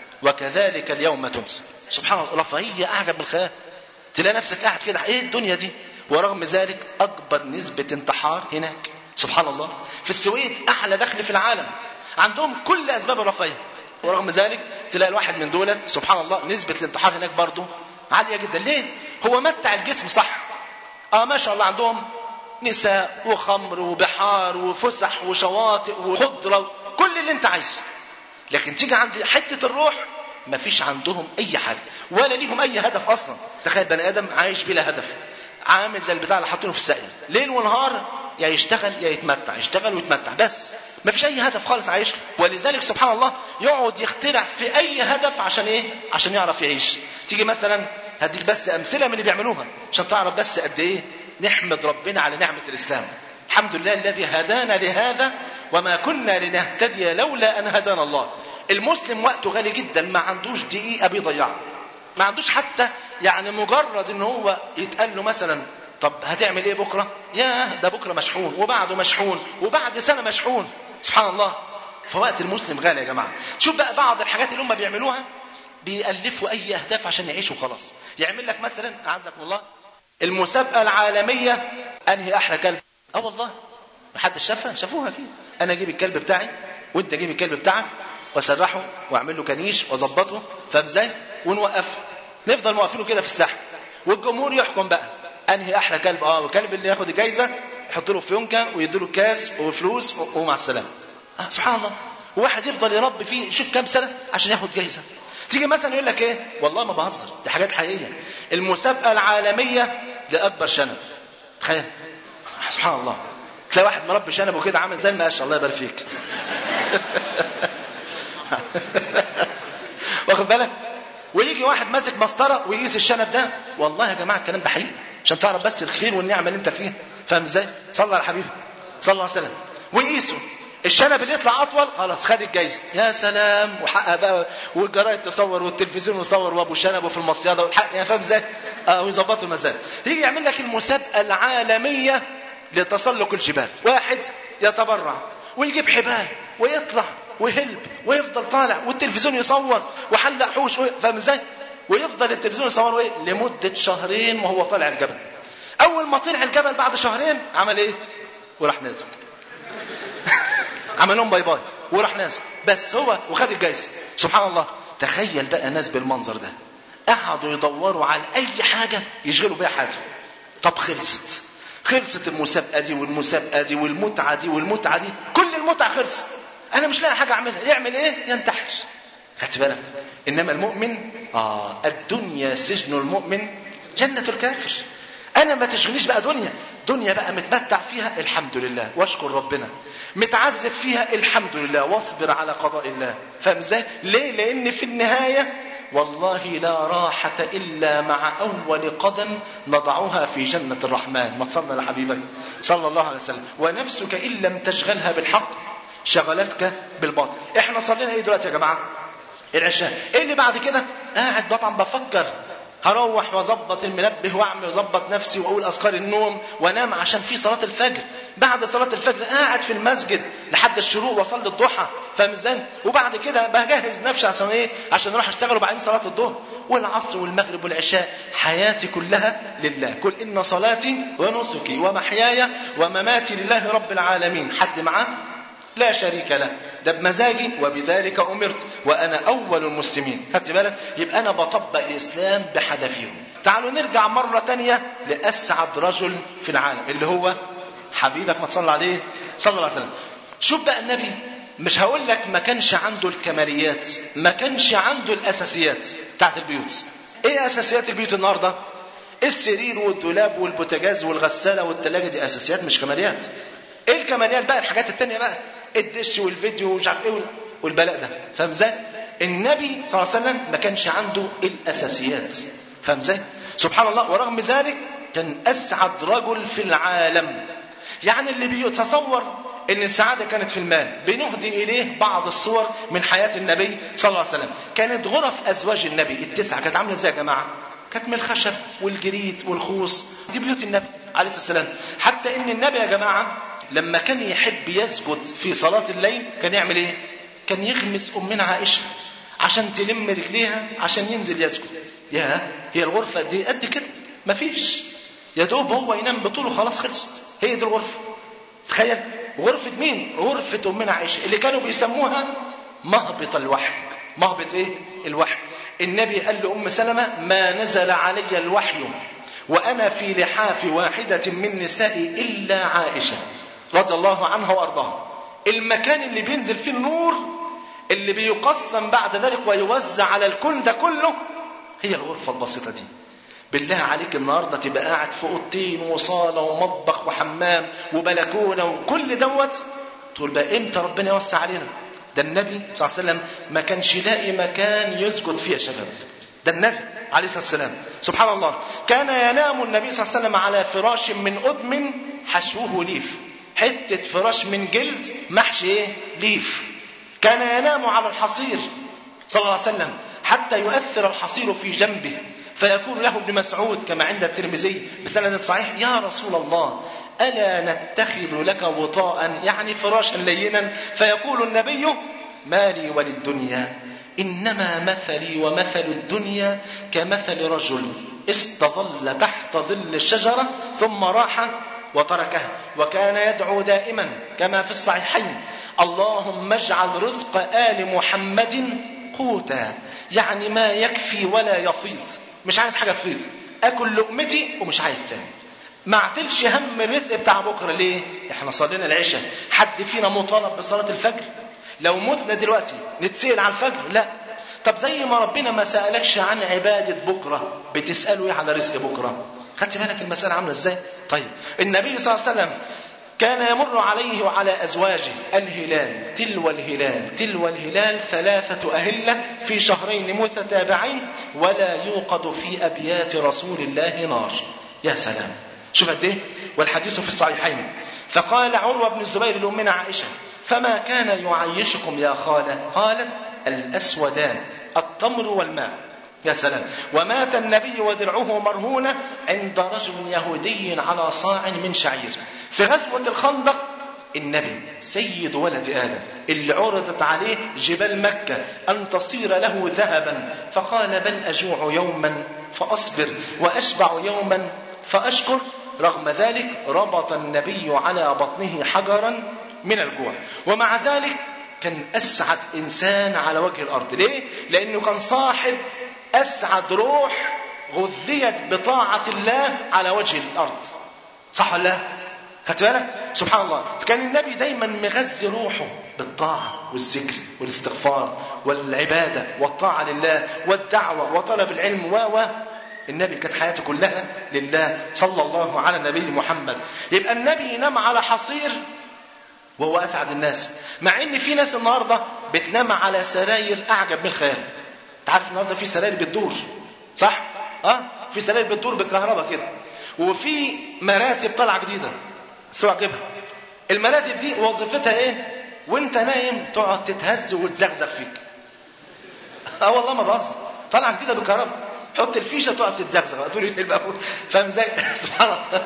وكذلك اليوم تنسى سبحان الله رفاهية أعجب الخيال تلاقي نفسك قاعد كده ايه الدنيا دي ورغم ذلك اكبر نسبة انتحار هناك سبحان الله في السويد احلى دخل في العالم عندهم كل اسباب الرفاهية ورغم ذلك تلاقي الواحد من دولت سبحان الله نسبة الانتحار هناك برضه عالية جدا ليه هو متع الجسم صح اه ما شاء الله عندهم نساء وخمر وبحار وفسح وشواطئ وخضرة كل اللي انت عايزه لكن تيجي عند حتة الروح مفيش عندهم اي حاجة ولا ليهم اي هدف اصلا تخيل بني ادم عايش بلا هدف عامل زي البتاع اللي حاطينه في السقي ليل ونهار يا يشتغل يا يتمتع يشتغل ويتمتع بس مفيش اي هدف خالص عايش له ولذلك سبحان الله يقعد يخترع في اي هدف عشان ايه عشان يعرف يعيش تيجي مثلا هديك بس امثله من اللي بيعملوها عشان تعرف بس قد ايه نحمد ربنا على نعمه الاسلام الحمد لله الذي هدانا لهذا وما كنا لنهتدي لولا ان هدانا الله المسلم وقته غالي جدا ما عندوش دقيقه بيضيعها ما عندوش حتى يعني مجرد ان هو يتقال له مثلا طب هتعمل ايه بكره يا ده بكره مشحون وبعده مشحون وبعد سنه مشحون سبحان الله فوقت المسلم غالي يا جماعه شوف بقى بعض الحاجات اللي هم بيعملوها بيألفوا اي اهداف عشان يعيشوا خلاص يعمل لك مثلا اعزكم الله المسابقه العالميه انهي احلى كلب اه والله محدش شافها شافوها اكيد انا اجيب الكلب بتاعي وانت جيب الكلب بتاعك واسرحه واعمل له كنيش واظبطه فاهم ازاي ونوقفه نفضل موقفينه كده في الساحه والجمهور يحكم بقى انهي احلى كلب اه والكلب اللي ياخد الجايزه يحط له فيونكه ويديله كاس وفلوس ومع السلامه آه سبحان الله واحد يفضل يربي فيه شوف كام سنه عشان ياخد جايزه تيجي مثلا يقول لك ايه والله ما بهزر دي حاجات حقيقيه المسابقه العالميه لاكبر شنب تخيل سبحان الله تلاقي واحد مربي شنبه كده عامل زي المقاش الله يبارك فيك واخد بالك ويجي واحد ماسك مسطره ويقيس الشنب ده والله يا جماعه الكلام ده حقيقي عشان تعرف بس الخير والنعمه اللي انت فيها فاهم ازاي صلى على حبيبي صلى الله عليه وسلم ويقيسوا الشنب اللي يطلع اطول خلاص خد الجايزه يا سلام وحقق بقى والجرايد تصور والتلفزيون يصور وابو شنب وفي المصيده والحق يا فاهم ازاي اه ويظبطوا المسائل يجي يعمل لك المسابقه العالميه لتسلق الجبال واحد يتبرع ويجيب حبال ويطلع ويهلب ويفضل طالع والتلفزيون يصور وحلق حوش فاهم ازاي ويفضل التلفزيون يصوره ايه لمده شهرين وهو طالع الجبل اول ما طلع الجبل بعد شهرين عمل ايه وراح نازل عمل لهم باي باي وراح نازل بس هو وخد الجايزه سبحان الله تخيل بقى ناس بالمنظر ده قعدوا يدوروا على اي حاجه يشغلوا بيها حاجه طب خلصت خلصت المسابقه دي والمسابقه دي والمتعه دي والمتعه دي كل المتعه خلصت انا مش لاقي حاجه اعملها يعمل ايه ينتحر خدت بالك انما المؤمن اه الدنيا سجن المؤمن جنه الكافر انا ما تشغليش بقى دنيا دنيا بقى متمتع فيها الحمد لله واشكر ربنا متعذب فيها الحمد لله واصبر على قضاء الله فاهم ازاي ليه لان في النهايه والله لا راحة إلا مع أول قدم نضعها في جنة الرحمن ما تصلى على حبيبك صلى الله عليه وسلم ونفسك إن لم تشغلها بالحق شغلتك بالباطل احنا صلينا ايه دلوقتي يا جماعة العشاء ايه اللي بعد كده قاعد طبعا بفكر هروح واظبط المنبه واعمل واظبط نفسي واقول اذكار النوم وانام عشان في صلاه الفجر بعد صلاه الفجر قاعد في المسجد لحد الشروق واصلي الضحى فاهم ازاي وبعد كده بجهز نفسي عشان ايه عشان اروح اشتغل وبعدين صلاه الظهر والعصر والمغرب والعشاء حياتي كلها لله قل ان صلاتي ونسكي ومحياي ومماتي لله رب العالمين حد معاه لا شريك له ده بمزاجي وبذلك امرت وانا اول المسلمين خدت بالك يبقى انا بطبق الاسلام بحذافيره تعالوا نرجع مره تانية لاسعد رجل في العالم اللي هو حبيبك ما تصلى عليه صلى الله عليه وسلم شوف بقى النبي مش هقول لك ما كانش عنده الكماليات ما كانش عنده الاساسيات بتاعت البيوت ايه اساسيات البيوت النهارده السرير والدولاب والبوتاجاز والغساله والثلاجه دي اساسيات مش كماليات ايه الكماليات بقى الحاجات التانية بقى الدش والفيديو ومش عارف ايه والبلاء ده فاهم ازاي النبي صلى الله عليه وسلم ما كانش عنده الاساسيات فاهم ازاي سبحان الله ورغم ذلك كان اسعد رجل في العالم يعني اللي بيتصور ان السعاده كانت في المال بنهدي اليه بعض الصور من حياه النبي صلى الله عليه وسلم كانت غرف ازواج النبي التسعه كانت عامله ازاي يا جماعه كانت من الخشب والجريد والخوص دي بيوت النبي عليه الصلاه والسلام حتى ان النبي يا جماعه لما كان يحب يسجد في صلاة الليل كان يعمل ايه كان يغمس امنا عائشة عشان تلم رجليها عشان ينزل يسجد يا هي الغرفة دي قد كده مفيش يا دوب هو ينام بطوله خلاص خلصت هي دي الغرفة تخيل غرفة مين غرفة امنا عائشة اللي كانوا بيسموها مهبط الوحي مهبط ايه الوحي النبي قال لأم سلمة ما نزل علي الوحي وأنا في لحاف واحدة من نسائي إلا عائشة رضي الله عنها وارضاها المكان اللي بينزل فيه النور اللي بيقسم بعد ذلك ويوزع على الكون ده كله هي الغرفة البسيطة دي بالله عليك النهارده تبقى قاعد في اوضتين وصاله ومطبخ وحمام وبلكونه وكل دوت تقول بقى امتى ربنا يوسع علينا ده النبي صلى الله عليه وسلم ما كانش يلاقي مكان يسجد فيه يا شباب ده النبي عليه الصلاه والسلام سبحان الله كان ينام النبي صلى الله عليه وسلم على فراش من أدم حشوه ليف حتة فراش من جلد محشي ايه ليف كان ينام على الحصير صلى الله عليه وسلم حتى يؤثر الحصير في جنبه فيقول له ابن مسعود كما عند الترمذي بسند صحيح يا رسول الله ألا نتخذ لك وطاء يعني فراشا لينا فيقول النبي ما لي وللدنيا إنما مثلي ومثل الدنيا كمثل رجل استظل تحت ظل الشجرة ثم راح وتركها وكان يدعو دائما كما في الصحيحين اللهم اجعل رزق آل محمد قوتا يعني ما يكفي ولا يفيض مش عايز حاجة تفيض اكل لقمتي ومش عايز تاني ما اعتلش هم الرزق بتاع بكره ليه؟ احنا صلينا العشاء، حد فينا مطالب بصلاه الفجر؟ لو متنا دلوقتي نتسال على الفجر؟ لا. طب زي ما ربنا ما سالكش عن عباده بكره، بتساله ايه على رزق بكره؟ خدت بالك المساله عامله ازاي؟ طيب، النبي صلى الله عليه وسلم كان يمر عليه وعلى ازواجه الهلال تلو الهلال تلو الهلال ثلاثه اهله في شهرين متتابعين ولا يوقد في ابيات رسول الله نار. يا سلام. شوف قد ايه والحديث في الصحيحين فقال عروه بن الزبير لامنا عائشه فما كان يعيشكم يا خاله قالت الاسودان التمر والماء يا سلام ومات النبي ودرعه مرهونة عند رجل يهودي على صاع من شعير في غزوة الخندق النبي سيد ولد آدم اللي عرضت عليه جبال مكة أن تصير له ذهبا فقال بل أجوع يوما فأصبر وأشبع يوما فأشكر رغم ذلك ربط النبي على بطنه حجرا من الجوع ومع ذلك كان أسعد إنسان على وجه الأرض ليه؟ لأنه كان صاحب أسعد روح غذيت بطاعة الله على وجه الأرض صح ولا لا؟ خدت بالك؟ سبحان الله فكان النبي دايما مغذي روحه بالطاعة والذكر والاستغفار والعبادة والطاعة لله والدعوة وطلب العلم و و النبي كانت حياته كلها لله صلى الله على النبي محمد يبقى النبي ينام على حصير وهو اسعد الناس مع ان في ناس النهارده بتنام على سراير اعجب من الخيال انت عارف النهارده في سراير بتدور صح اه في سراير بتدور بالكهرباء كده وفي مراتب طالعه جديده سواء جيبها المراتب دي وظيفتها ايه وانت نايم تقعد تتهز وتزغزغ فيك اه والله ما بهزر طالعه جديده بالكهرباء حط الفيشه تقعد تتزغزغ تقول ايه بقى فاهم ازاي سبحان الله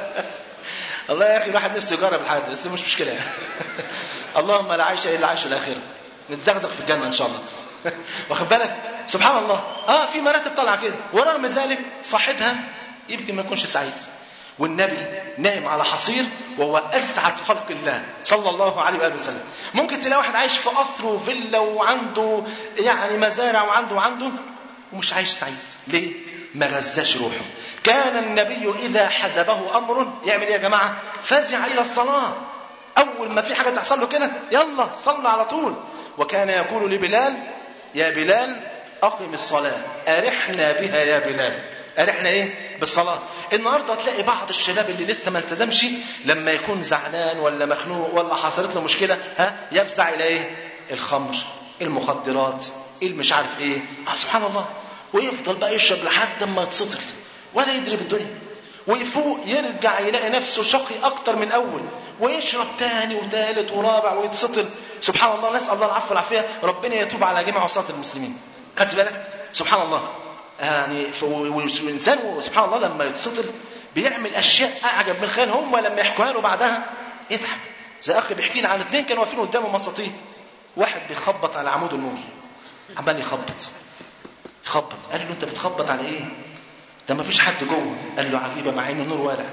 الله يا اخي الواحد نفسه يجرب الحاجه دي بس مش مشكله يعني. اللهم لا عيش الا عيش الاخره نتزغزغ في الجنه ان شاء الله واخد بالك سبحان الله اه في مراتب طالعه كده ورغم ذلك صاحبها يمكن ما يكونش سعيد والنبي نايم على حصير وهو اسعد خلق الله صلى الله عليه واله وسلم ممكن تلاقي واحد عايش في قصر وفيلا وعنده يعني مزارع وعنده وعنده ومش عايش سعيد ليه ما غزاش روحه كان النبي اذا حزبه امر يعمل ايه يا جماعه فزع الى الصلاه اول ما في حاجه تحصل له كده يلا صلى على طول وكان يقول لبلال يا بلال اقم الصلاه ارحنا بها يا بلال ارحنا ايه بالصلاه النهارده تلاقي بعض الشباب اللي لسه ما التزمش لما يكون زعلان ولا مخنوق ولا حصلت له مشكله ها يفزع الى ايه الخمر المخدرات المش عارف ايه آه سبحان الله ويفضل بقى يشرب لحد ما يتسطل ولا يدري بالدنيا ويفوق يرجع يلاقي نفسه شقي اكتر من اول ويشرب تاني وتالت ورابع ويتسطل سبحان الله نسال الله العفو والعافيه ربنا يتوب على جميع عصاة المسلمين خدت بالك سبحان الله يعني والانسان سبحان الله لما يتسطل بيعمل اشياء اعجب من الخيال هم لما يحكوها له بعدها يضحك زي اخي بيحكي لي عن اثنين كانوا واقفين قدامه مساطيل واحد بيخبط على عمود النور عمال يخبط يخبط قال له انت بتخبط على ايه ده ما فيش حد جوه قال له عجيبه مع ان النور والع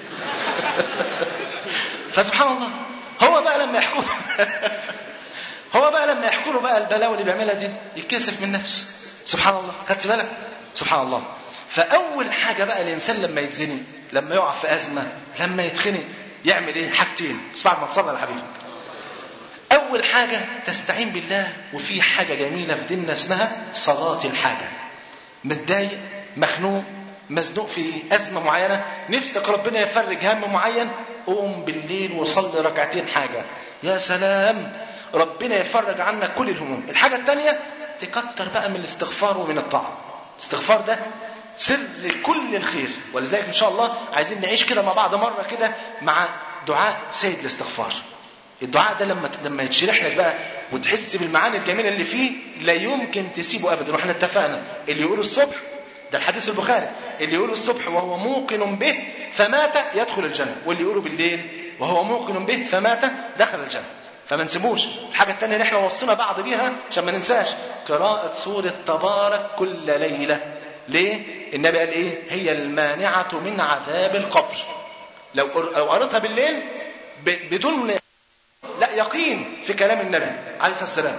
فسبحان الله هو بقى لما يحكوا هو بقى لما يحكوا له بقى البلاوي اللي بيعملها دي يتكسف من نفسه سبحان الله خدت بالك سبحان الله فاول حاجه بقى الانسان لما يتزني لما يقع في ازمه لما يتخنق يعمل ايه حاجتين بس بعد ما تصلي على حبيبك اول حاجه تستعين بالله وفي حاجه جميله في ديننا اسمها صلاه الحاجه متضايق مخنوق مزنوق في ازمه معينه نفسك ربنا يفرج هم معين قوم بالليل وصلي ركعتين حاجه يا سلام ربنا يفرج عنك كل الهموم الحاجه الثانيه تكتر بقى من الاستغفار ومن الطاعه الاستغفار ده سر لكل الخير ولذلك ان شاء الله عايزين نعيش كده مع بعض مره كده مع دعاء سيد الاستغفار الدعاء ده لما لما يتشرح لك بقى وتحس بالمعاني الجميله اللي فيه لا يمكن تسيبه ابدا واحنا اتفقنا اللي يقول الصبح ده الحديث في البخاري اللي يقول الصبح وهو موقن به فمات يدخل الجنه واللي يقوله بالليل وهو موقن به فمات دخل الجنه فما نسيبوش الحاجة الثانية اللي احنا وصينا بعض بيها عشان ما ننساش قراءة سورة تبارك كل ليلة ليه؟ النبي قال ايه؟ هي المانعة من عذاب القبر لو قر- لو قريتها بالليل ب- بدون لا يقين في كلام النبي عليه الصلاه والسلام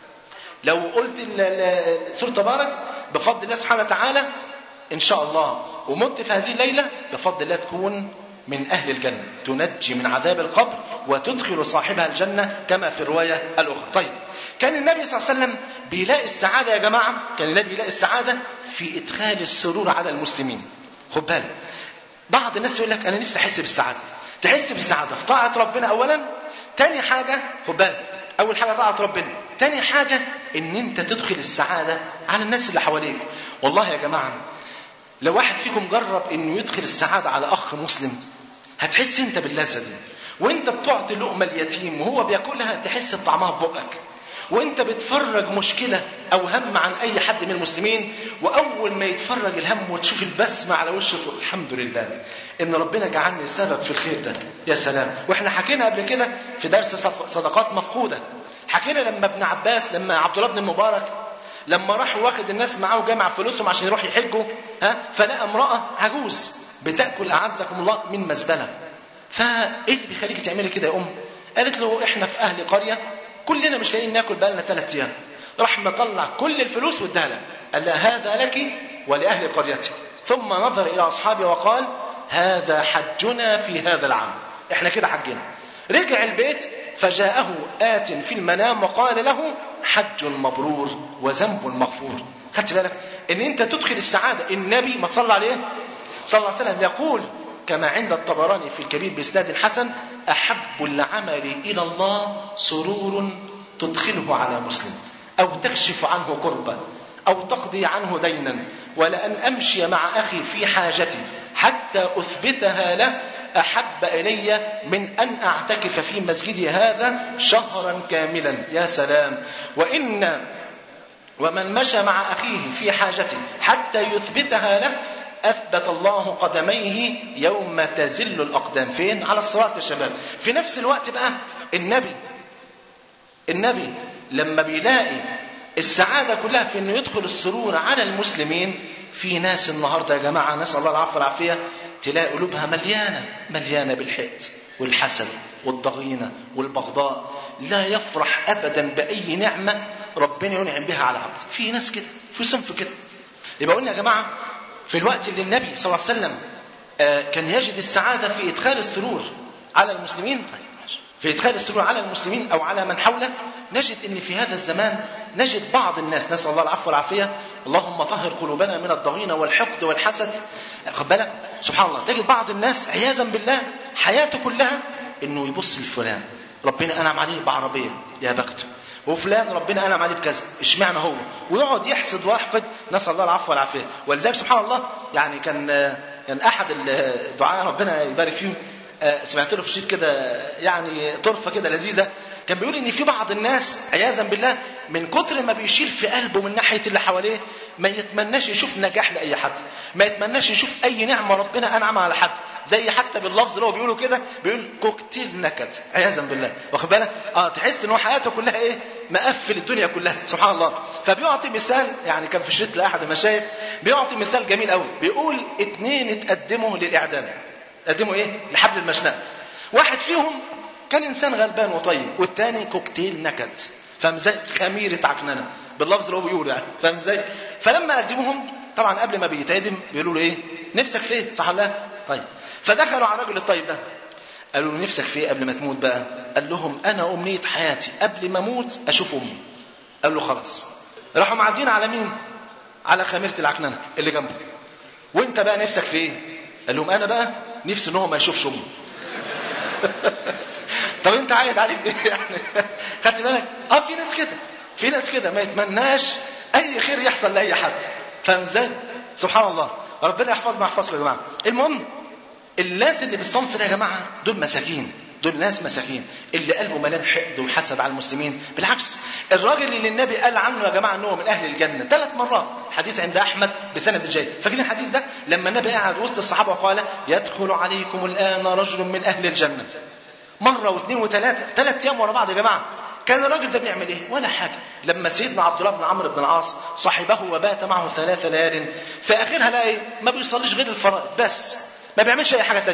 لو قلت ال- ال- سوره تبارك بفضل الله سبحانه وتعالى ان شاء الله ومت في هذه الليله بفضل الله تكون من اهل الجنه تنجي من عذاب القبر وتدخل صاحبها الجنه كما في الروايه الاخرى طيب كان النبي صلى الله عليه وسلم بيلاقي السعاده يا جماعه كان النبي بيلاقي السعاده في ادخال السرور على المسلمين خد بالك بعض الناس يقول لك انا نفسي احس بالسعاده تحس بالسعاده في طاعه ربنا اولا تاني حاجه خد بالك اول حاجه طاعه ربنا تاني حاجه ان انت تدخل السعاده على الناس اللي حواليك والله يا جماعه لو واحد فيكم جرب انه يدخل السعاده على اخ مسلم هتحس انت باللذه دي وانت بتعطي لقمه اليتيم وهو بياكلها تحس بطعمها في بقك وانت بتفرج مشكله او هم عن اي حد من المسلمين واول ما يتفرج الهم وتشوف البسمه على وشه تقول الحمد لله ان ربنا جعلني سبب في الخير ده يا سلام واحنا حكينا قبل كده في درس صد- صدقات مفقوده حكينا لما ابن عباس لما عبد الله بن المبارك لما راح واخد الناس معاه وجمع فلوسهم عشان يروح يحجوا ها فلقى امراه عجوز بتاكل اعزكم الله من مزبله فايه اللي بيخليك تعملي كده يا ام قالت له احنا في اهل قريه كلنا مش لاقيين ناكل بقالنا ثلاث ايام راح مطلع كل الفلوس واداها لها قال لها هذا لك ولاهل قريتك ثم نظر الى اصحابه وقال هذا حجنا في هذا العام احنا كده حجنا رجع البيت فجاءه آت في المنام وقال له حج مبرور وذنب مغفور خدت بالك ان انت تدخل السعادة النبي ما تصلى عليه صلى الله عليه وسلم يقول كما عند الطبراني في الكبير بإسناد حسن أحب العمل إلى الله سرور تدخله على مسلم أو تكشف عنه كربة أو تقضي عنه دينا ولأن أمشي مع أخي في حاجتي حتى أثبتها له أحب إلي من أن أعتكف في مسجدي هذا شهرا كاملا يا سلام وإن ومن مشى مع أخيه في حاجته حتى يثبتها له أثبت الله قدميه يوم تزل الأقدام فين؟ على الصراط يا شباب في نفس الوقت بقى النبي النبي لما بيلاقي السعادة كلها في انه يدخل السرور على المسلمين في ناس النهاردة يا جماعة نسأل الله العفو والعافية تلاقي قلوبها مليانة مليانة بالحقد والحسد والضغينة والبغضاء لا يفرح أبدا بأي نعمة ربنا ينعم بها على عبد في ناس كده في صنف كده يبقى قلنا يا جماعة في الوقت اللي النبي صلى الله عليه وسلم آه، كان يجد السعادة في إدخال السرور على المسلمين طيب ماشي. في إدخال السرور على المسلمين أو على من حوله نجد أن في هذا الزمان نجد بعض الناس نسأل الله العفو والعافية اللهم طهر قلوبنا من الضغينة والحقد والحسد خد بالك سبحان الله تجد بعض الناس عياذا بالله حياته كلها انه يبص لفلان ربنا انعم عليه بعربيه يا بخته وفلان ربنا انعم عليه بكذا اشمعنى هو ويقعد يحسد ويحفد نسال الله العفو والعافيه ولذلك سبحان الله يعني كان كان احد الدعاء ربنا يبارك فيهم آه، سمعت له في شيء كده يعني طرفه كده لذيذه كان بيقول ان في بعض الناس عياذا بالله من كتر ما بيشيل في قلبه من ناحيه اللي حواليه ما يتمناش يشوف نجاح لاي حد ما يتمناش يشوف اي نعمه ربنا انعمها على حد زي حتى باللفظ اللي هو بيقوله كده بيقول كوكتيل نكد عياذا بالله واخد بالك اه تحس ان هو حياته كلها ايه مقفل الدنيا كلها سبحان الله فبيعطي مثال يعني كان في شريط لاحد المشايخ بيعطي مثال جميل قوي بيقول اتنين اتقدموا للاعدام قدموا ايه لحبل المشنقه واحد فيهم كان انسان غلبان وطيب والتاني كوكتيل نكد فاهم ازاي خميره عكننه باللفظ اللي هو بيقوله يعني فاهم ازاي فلما قدموهم طبعا قبل ما بيتعدم بيقولوا له ايه نفسك في ايه صح ولا لا طيب فدخلوا على الراجل الطيب ده قالوا له نفسك في ايه قبل ما تموت بقى قال لهم انا امنيه حياتي قبل ما اموت اشوف امي قال له خلاص راحوا معديين على مين على خميره العكننه اللي جنبه وانت بقى نفسك في ايه قال لهم انا بقى نفسي ان هو ما يشوفش امه طب انت عايد عليك ايه يعني خدت بالك اه في ناس كده في ناس كده ما يتمناش اي خير يحصل لاي حد فاهم ازاي سبحان الله ربنا يحفظنا ويحفظكم يا جماعه المهم الناس اللي بالصنف ده يا جماعه دول مساكين دول ناس مساكين اللي قلبه مليان حقد وحسد على المسلمين بالعكس الراجل اللي النبي قال عنه يا جماعه ان هو من اهل الجنه ثلاث مرات حديث عند احمد بسند جيد فاكرين الحديث ده لما النبي قعد وسط الصحابه وقال يدخل عليكم الان رجل من اهل الجنه مره واثنين وثلاثه ثلاث ايام ورا بعض يا جماعه كان الراجل ده بيعمل ايه ولا حاجه لما سيدنا عبد الله بن عمرو بن العاص صاحبه وبات معه ثلاث ليال في اخرها لقى ايه ما بيصليش غير الفرائض بس ما بيعملش اي حاجه تانية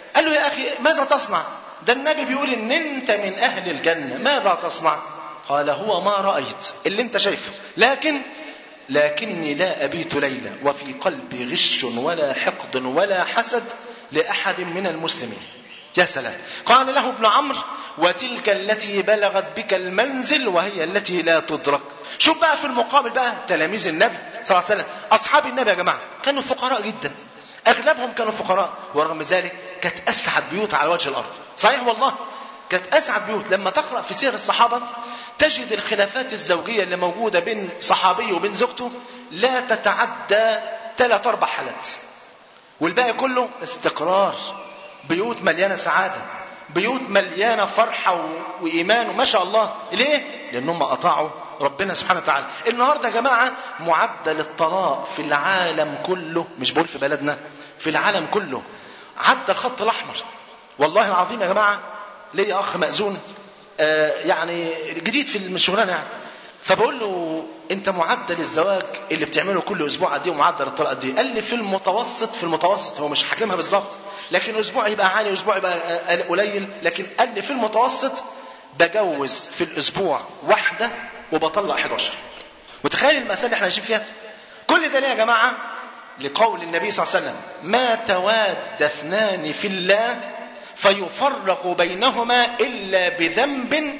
قال له يا أخي ماذا تصنع ده النبي بيقول إن أنت من أهل الجنة ماذا تصنع قال هو ما رأيت اللي أنت شايفه لكن لكني لا أبيت ليلة وفي قلبي غش ولا حقد ولا حسد لأحد من المسلمين يا سلام قال له ابن عمرو وتلك التي بلغت بك المنزل وهي التي لا تدرك شوف بقى في المقابل بقى تلاميذ النبي صلى الله عليه وسلم أصحاب النبي يا جماعة كانوا فقراء جدا أغلبهم كانوا فقراء ورغم ذلك كانت أسعد بيوت على وجه الأرض صحيح والله كانت أسعد بيوت لما تقرأ في سير الصحابة تجد الخلافات الزوجية اللي موجودة بين صحابي وبين زوجته لا تتعدى ثلاث أربع حالات والباقي كله استقرار بيوت مليانة سعادة بيوت مليانة فرحة و... وإيمان وما شاء الله ليه؟ لأنهم أطاعوا ربنا سبحانه وتعالى النهاردة يا جماعة معدل الطلاق في العالم كله مش بقول في بلدنا في العالم كله عدى الخط الأحمر والله العظيم يا جماعة ليا أخ مأذون آه يعني جديد في الشغلانة يعني فبقول له انت معدل الزواج اللي بتعمله كل اسبوع قد ايه ومعدل الطلاق قد ايه؟ قال لي في المتوسط في المتوسط هو مش حاكمها بالظبط لكن اسبوع يبقى عالي اسبوع يبقى قليل لكن قال لي في المتوسط بجوز في الاسبوع واحده وبطلق 11 متخيل المأساة اللي احنا عايشين فيها كل ده ليه يا جماعة لقول النبي صلى الله عليه وسلم ما تواد اثنان في الله فيفرق بينهما إلا بذنب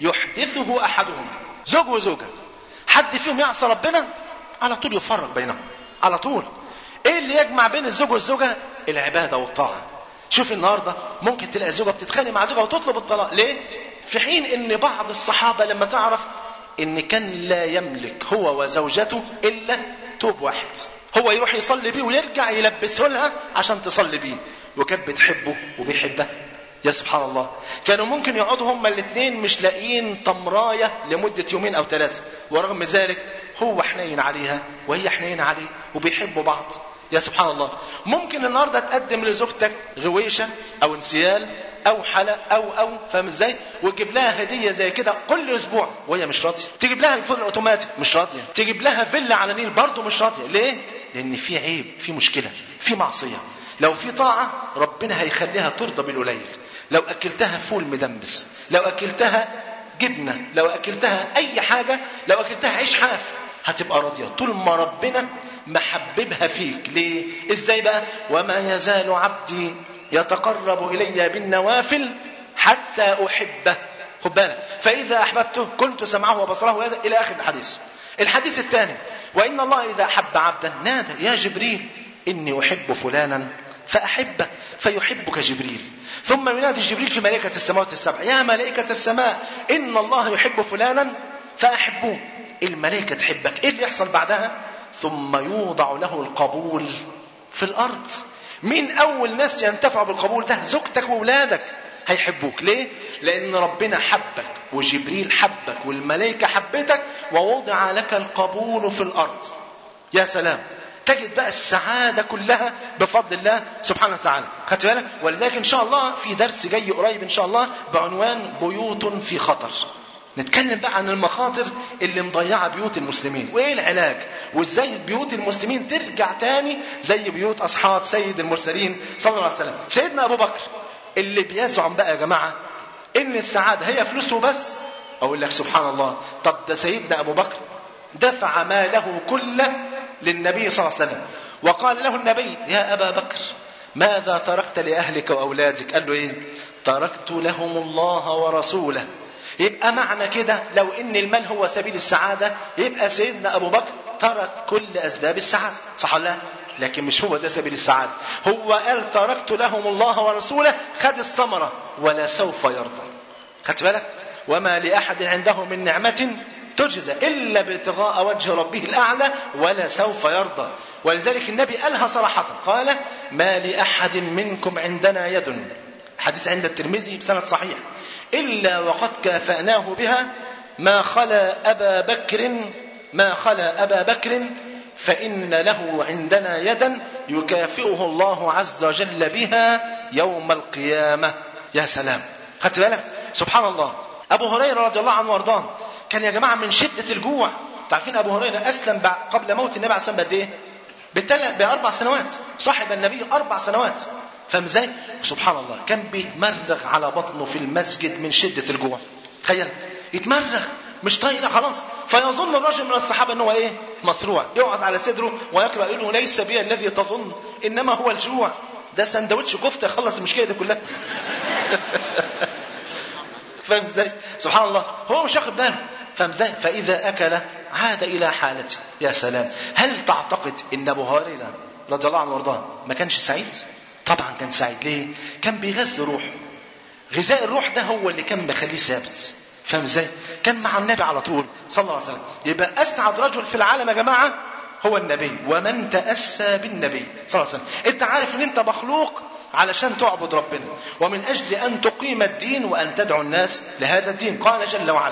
يحدثه أحدهما زوج وزوجة حد فيهم يعصى ربنا على طول يفرق بينهم على طول ايه اللي يجمع بين الزوج والزوجة العبادة والطاعة شوف النهاردة ممكن تلاقي زوجة بتتخانق مع زوجها وتطلب الطلاق ليه في حين ان بعض الصحابة لما تعرف ان كان لا يملك هو وزوجته الا توب واحد هو يروح يصلي بيه ويرجع يلبسه لها عشان تصلي بيه وكانت بتحبه وبيحبها يا سبحان الله كانوا ممكن يقعدوا هما الاثنين مش لاقيين تمراية لمدة يومين او ثلاثة ورغم ذلك هو حنين عليها وهي حنينة عليه وبيحبوا بعض يا سبحان الله ممكن النهارده تقدم لزوجتك غويشه او انسيال او حلق او او فاهم ازاي وتجيب لها هديه زي كده كل اسبوع وهي مش راضيه تجيب لها الفضل الاوتوماتيك مش راضيه تجيب لها فيلا على نيل برضه مش راضيه ليه لان في عيب في مشكله في معصيه لو في طاعه ربنا هيخليها ترضى بالقليل لو اكلتها فول مدمس لو اكلتها جبنه لو اكلتها اي حاجه لو اكلتها عيش حاف هتبقى راضيه طول ما ربنا محببها فيك ليه ازاي بقى وما يزال عبدي يتقرب الي بالنوافل حتى احبه خد بالك فاذا احببته كنت سمعه وبصره ويده الى اخر الحديث الحديث الثاني وان الله اذا احب عبدا نادى يا جبريل اني احب فلانا فاحبه فيحبك جبريل ثم ينادي جبريل في ملائكه السماوات السبع يا ملائكه السماء ان الله يحب فلانا فاحبوه الملائكه تحبك ايه اللي يحصل بعدها ثم يوضع له القبول في الارض مين اول ناس ينتفع بالقبول ده زوجتك واولادك هيحبوك ليه لان ربنا حبك وجبريل حبك والملائكه حبتك ووضع لك القبول في الارض يا سلام تجد بقى السعاده كلها بفضل الله سبحانه وتعالى خدت بالك ولذلك ان شاء الله في درس جاي قريب ان شاء الله بعنوان بيوت في خطر نتكلم بقى عن المخاطر اللي مضيعه بيوت المسلمين وايه العلاج وازاي بيوت المسلمين ترجع تاني زي بيوت اصحاب سيد المرسلين صلى الله عليه وسلم سيدنا ابو بكر اللي بيزعم بقى يا جماعه ان السعاده هي فلوسه بس اقول لك سبحان الله طب ده سيدنا ابو بكر دفع ماله كله للنبي صلى الله عليه وسلم وقال له النبي يا ابا بكر ماذا تركت لاهلك واولادك قال له ايه تركت لهم الله ورسوله يبقى معنى كده لو ان المال هو سبيل السعادة يبقى سيدنا ابو بكر ترك كل اسباب السعادة صح ولا لا لكن مش هو ده سبيل السعادة هو قال تركت لهم الله ورسوله خد الثمرة ولا سوف يرضى خدت بالك وما لأحد عنده من نعمة تجزى إلا ابتغاء وجه ربه الأعلى ولا سوف يرضى ولذلك النبي قالها صراحة قال ما لأحد منكم عندنا يد حديث عند الترمذي بسند صحيح إلا وقد كافأناه بها ما خلا أبا بكر ما خلا أبا بكر فإن له عندنا يدا يكافئه الله عز وجل بها يوم القيامة يا سلام خدت بالك سبحان الله أبو هريرة رضي الله عنه وارضاه كان يا جماعة من شدة الجوع تعرفين أبو هريرة أسلم قبل موت النبي عليه الصلاة والسلام بقد إيه؟ باربع سنوات صاحب النبي اربع سنوات فاهم ازاي سبحان الله كان بيتمرغ على بطنه في المسجد من شده الجوع تخيل يتمرغ مش طايق خلاص فيظن الرجل من الصحابه ان هو ايه مصروع يقعد على صدره ويقرا انه ليس بي الذي تظن انما هو الجوع ده سندوتش كفته يخلص المشكله دي كلها فاهم ازاي سبحان الله هو مش واخد باله فاهم ازاي فاذا اكل عاد الى حالته يا سلام هل تعتقد ان ابو هريره رضي الله عنه وارضاه ما كانش سعيد طبعا كان سعيد ليه كان بيغذي روحه غذاء الروح ده هو اللي كان مخليه ثابت فاهم ازاي كان مع النبي على طول صلى الله عليه وسلم يبقى اسعد رجل في العالم يا جماعه هو النبي ومن تاسى بالنبي صلى الله عليه وسلم انت عارف ان انت مخلوق علشان تعبد ربنا ومن اجل ان تقيم الدين وان تدعو الناس لهذا الدين قال جل وعلا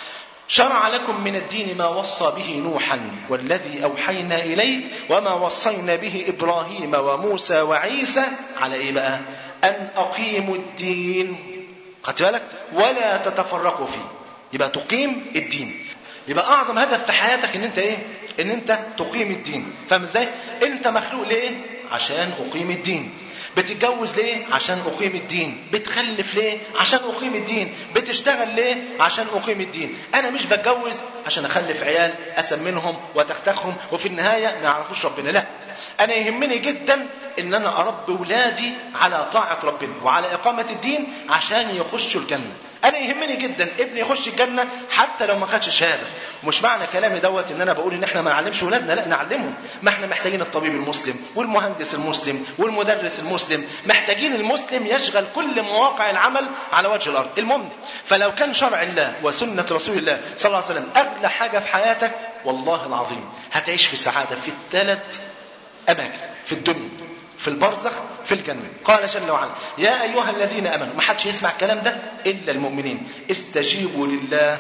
شرع لكم من الدين ما وصى به نوحا والذي اوحينا اليه وما وصينا به ابراهيم وموسى وعيسى على ايه بقى ان اقيموا الدين خدت بالك ولا تتفرقوا فيه يبقى تقيم الدين يبقى اعظم هدف في حياتك ان انت ايه ان انت تقيم الدين فاهم ازاي انت مخلوق ليه عشان اقيم الدين بتتجوز ليه عشان اقيم الدين بتخلف ليه عشان اقيم الدين بتشتغل ليه عشان اقيم الدين انا مش بتجوز عشان اخلف عيال اسمنهم وتختخهم وفي النهايه ما يعرفوش ربنا لا انا يهمني جدا ان انا اربي ولادي على طاعه ربنا وعلى اقامه الدين عشان يخشوا الجنه انا يهمني جدا ابني يخش الجنه حتى لو ما خدش شهاده ومش معنى كلامي دوت ان انا بقول ان احنا ما نعلمش ولادنا لا نعلمهم ما احنا محتاجين الطبيب المسلم والمهندس المسلم والمدرس المسلم محتاجين المسلم يشغل كل مواقع العمل على وجه الارض المهم فلو كان شرع الله وسنه رسول الله صلى الله عليه وسلم اغلى حاجه في حياتك والله العظيم هتعيش في سعاده في الثلاث اماكن في الدنيا في البرزخ في الجنة قال جل وعلا يا أيها الذين أمنوا ما حدش يسمع الكلام ده إلا المؤمنين استجيبوا لله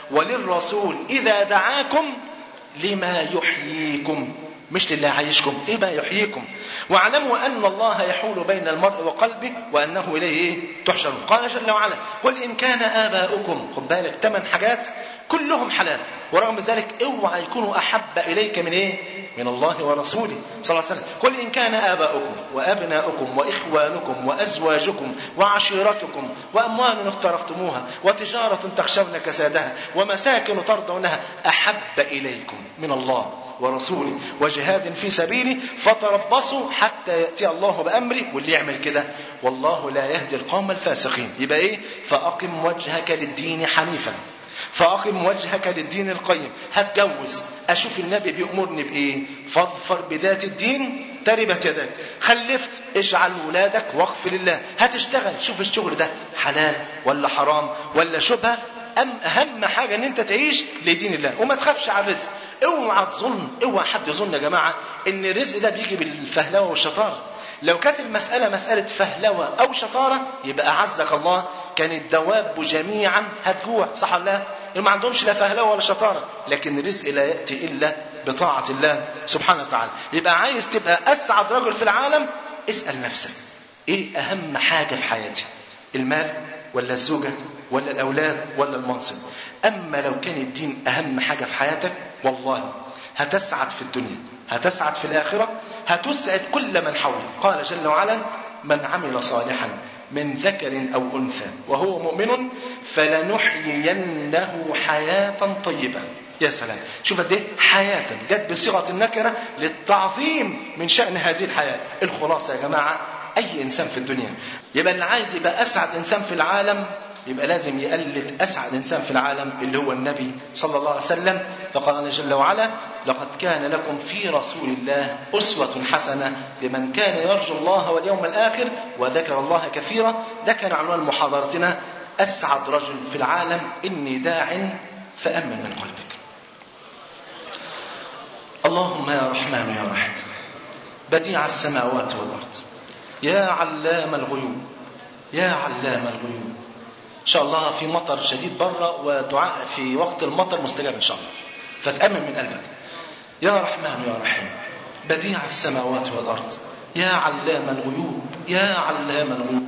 وللرسول إذا دعاكم لما يحييكم مش لله عايشكم إيه ما يحييكم واعلموا أن الله يحول بين المرء وقلبه وأنه إليه تحشرون قال جل وعلا قل إن كان آباؤكم خد بالك ثمان حاجات كلهم حلال ورغم ذلك اوعى يكونوا احب اليك من ايه؟ من الله ورسوله صلى الله عليه وسلم قل ان كان اباؤكم وابناؤكم واخوانكم وازواجكم وعشيرتكم واموال اقترفتموها وتجاره تخشون كسادها ومساكن ترضونها احب اليكم من الله ورسوله وجهاد في سبيله فتربصوا حتى ياتي الله بامره واللي يعمل كده والله لا يهدي القوم الفاسقين يبقى ايه فاقم وجهك للدين حنيفا فأقم وجهك للدين القيم هتجوز أشوف النبي بيأمرني بإيه فاظفر بذات الدين تربت يدك خلفت اجعل ولادك وقف لله هتشتغل شوف الشغل ده حلال ولا حرام ولا شبهة أم أهم حاجة إن أنت تعيش لدين الله وما تخافش على الرزق اوعى تظن اوعى حد يظن يا جماعة إن الرزق ده بيجي بالفهلوة والشطارة لو كانت المسألة مسألة فهلوة أو شطارة يبقى أعزك الله كان الدواب جميعا هتجوع صح ولا لا؟ ما عندهمش لا فهلوة ولا شطارة لكن الرزق لا يأتي إلا بطاعة الله سبحانه وتعالى يبقى عايز تبقى أسعد رجل في العالم اسأل نفسك إيه أهم حاجة في حياتي المال ولا الزوجة ولا الأولاد ولا المنصب أما لو كان الدين أهم حاجة في حياتك والله هتسعد في الدنيا هتسعد في الآخرة هتسعد كل من حولك قال جل وعلا من عمل صالحا من ذكر أو أنثى وهو مؤمن فلنحيينه حياة طيبة يا سلام شوف قد ايه حياة جت بصيغة النكرة للتعظيم من شأن هذه الحياة الخلاصة يا جماعة أي إنسان في الدنيا يبقى اللي عايز يبقى أسعد إنسان في العالم يبقى لازم يقلد أسعد إنسان في العالم اللي هو النبي صلى الله عليه وسلم فقال جل وعلا لقد كان لكم في رسول الله أسوة حسنة لمن كان يرجو الله واليوم الآخر وذكر الله كثيرا ده كان عنوان محاضرتنا أسعد رجل في العالم إني داع فأمن من قلبك اللهم يا رحمن يا رحيم بديع السماوات والأرض يا علام الغيوب يا علام الغيوب ان شاء الله في مطر شديد بره ودعاء في وقت المطر مستجاب ان شاء الله فتامن من قلبك يا رحمن يا رحيم بديع السماوات والارض يا علام الغيوب يا علام الغيوب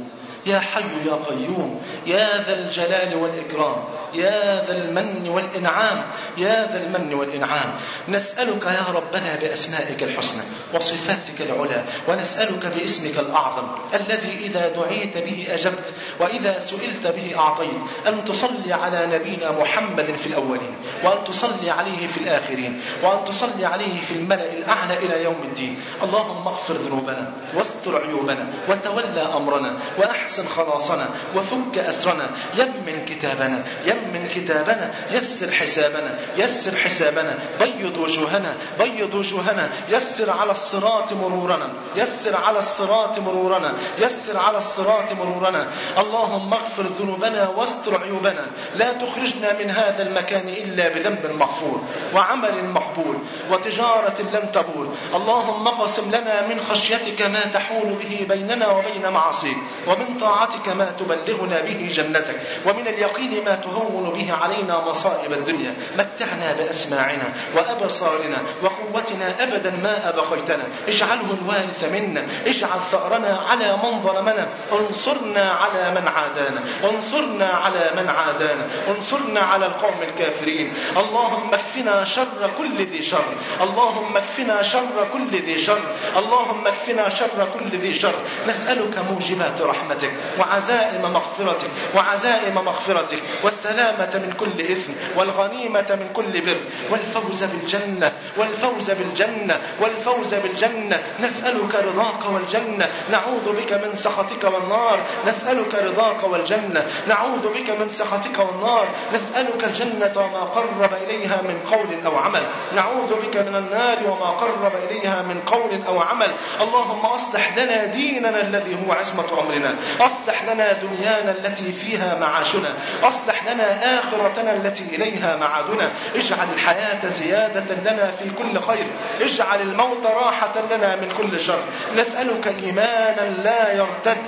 يا حي يا قيوم يا ذا الجلال والإكرام يا ذا المن والإنعام يا ذا المن والإنعام نسألك يا ربنا بأسمائك الحسنى وصفاتك العلى ونسألك باسمك الأعظم الذي إذا دعيت به أجبت وإذا سئلت به أعطيت أن تصلي على نبينا محمد في الأولين وأن تصلي عليه في الآخرين وأن تصلي عليه في الملأ الأعلى إلى يوم الدين اللهم اغفر ذنوبنا واستر عيوبنا وتولى أمرنا وأحسن خلاصنا وفك أسرنا يمن كتابنا يمن كتابنا يسر حسابنا يسر حسابنا بيض وجوهنا بيض وجوهنا يسر على الصراط مرورنا يسر على الصراط مرورنا يسر على الصراط مرورنا اللهم اغفر ذنوبنا واستر عيوبنا لا تخرجنا من هذا المكان إلا بذنب مغفور وعمل مقبول وتجارة لن تبور اللهم اقسم لنا من خشيتك ما تحول به بيننا وبين معصيك ومن طاعتك ما تبلغنا به جنتك ومن اليقين ما تهون به علينا مصائب الدنيا متعنا بأسماعنا وأبصارنا وقوتنا أبدا ما أبقيتنا اجعله الوارث منا اجعل ثأرنا على من ظلمنا انصرنا على من عادانا انصرنا على من عادانا انصرنا على القوم الكافرين اللهم اكفنا شر كل ذي شر اللهم اكفنا شر كل ذي شر اللهم اكفنا شر كل ذي شر نسألك موجبات رحمتك وعزائم مغفرتك وعزائم مغفرتك والسلامة من كل إثم والغنيمة من كل بر والفوز بالجنة والفوز بالجنة والفوز بالجنة نسألك رضاك والجنة نعوذ بك من سخطك والنار نسألك رضاك والجنة نعوذ بك من سخطك والنار نسألك الجنة وما قرب إليها من قول أو عمل نعوذ بك من النار وما قرب إليها من قول أو عمل اللهم أصلح لنا ديننا الذي هو عصمة أمرنا أصلح لنا دنيانا التي فيها معاشنا أصلح لنا آخرتنا التي إليها معادنا اجعل الحياة زيادة لنا في كل خير اجعل الموت راحة لنا من كل شر نسألك إيمانا لا يرتد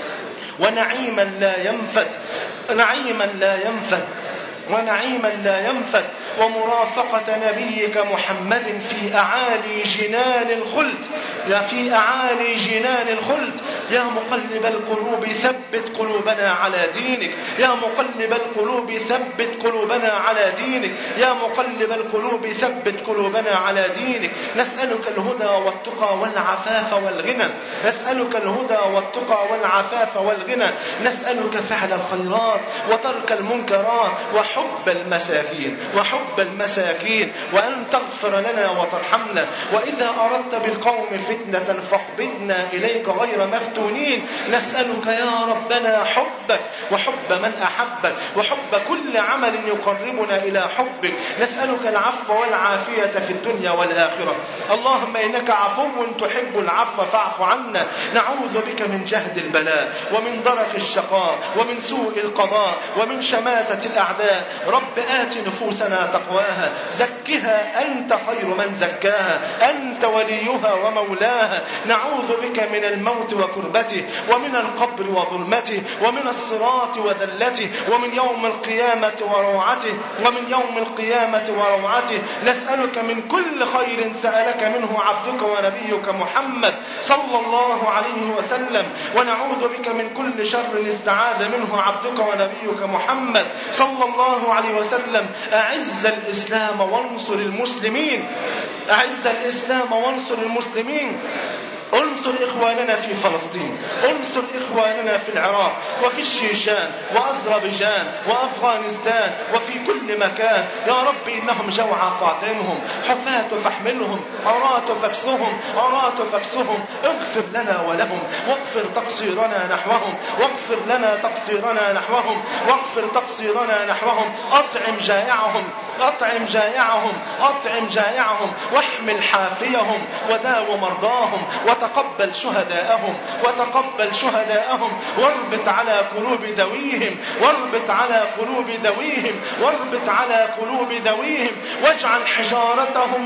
ونعيما لا ينفد نعيما لا ينفد ونعيما لا ينفد ومرافقة نبيك محمد في أعالي جنان الخلد يا في أعالي جنان الخلد يا مقلب القلوب ثبت قلوبنا على دينك يا مقلب القلوب ثبت قلوبنا على دينك يا مقلب القلوب ثبت قلوبنا على دينك نسألك الهدى والتقى والعفاف والغنى نسألك الهدى والتقى والعفاف والغنى نسألك فعل الخيرات وترك المنكرات وحب المساكين وحب المساكين وأن تغفر لنا وترحمنا وإذا أردت بالقوم فتنة فاقبضنا إليك غير مفتونين نسألك يا ربنا حبك وحب من أحبك وحب كل عمل يقربنا إلى حبك نسألك العفو والعافية في الدنيا والآخرة اللهم إنك عفو تحب العفو فاعف عنا نعوذ بك من جهد البلاء ومن درك الشقاء ومن سوء القضاء ومن شماتة الأعداء رب آت نفوسنا تقواها زكها أنت خير من زكاها أنت وليها ومولاها نعوذ بك من الموت وكربته ومن القبر وظلمته ومن الصراط وذلته ومن يوم القيامة وروعته ومن يوم القيامة وروعته نسألك من كل خير سألك منه عبدك ونبيك محمد صلى الله عليه وسلم ونعوذ بك من كل شر استعاذ منه عبدك ونبيك محمد صلى الله عليه وسلم أعز الإسلام وانصر المسلمين أعز الإسلام وانصر المسلمين انصر إخواننا في فلسطين انصر إخواننا في العراق وفي الشيشان وأذربيجان وأفغانستان وفي كل مكان يا رب إنهم جوعى فاطمهم حفاة فاحملهم عراة فاكسهم عراة فاكسهم اغفر لنا ولهم واغفر تقصيرنا نحوهم واغفر لنا تقصيرنا نحوهم واغفر تقصيرنا نحوهم أطعم جائعهم أطعم جائعهم أطعم جائعهم واحمل حافيهم وداو مرضاهم وتقبل شهداءهم وتقبل شهداءهم واربط على قلوب ذويهم واربط على قلوب ذويهم واربط على قلوب ذويهم واجعل حجارتهم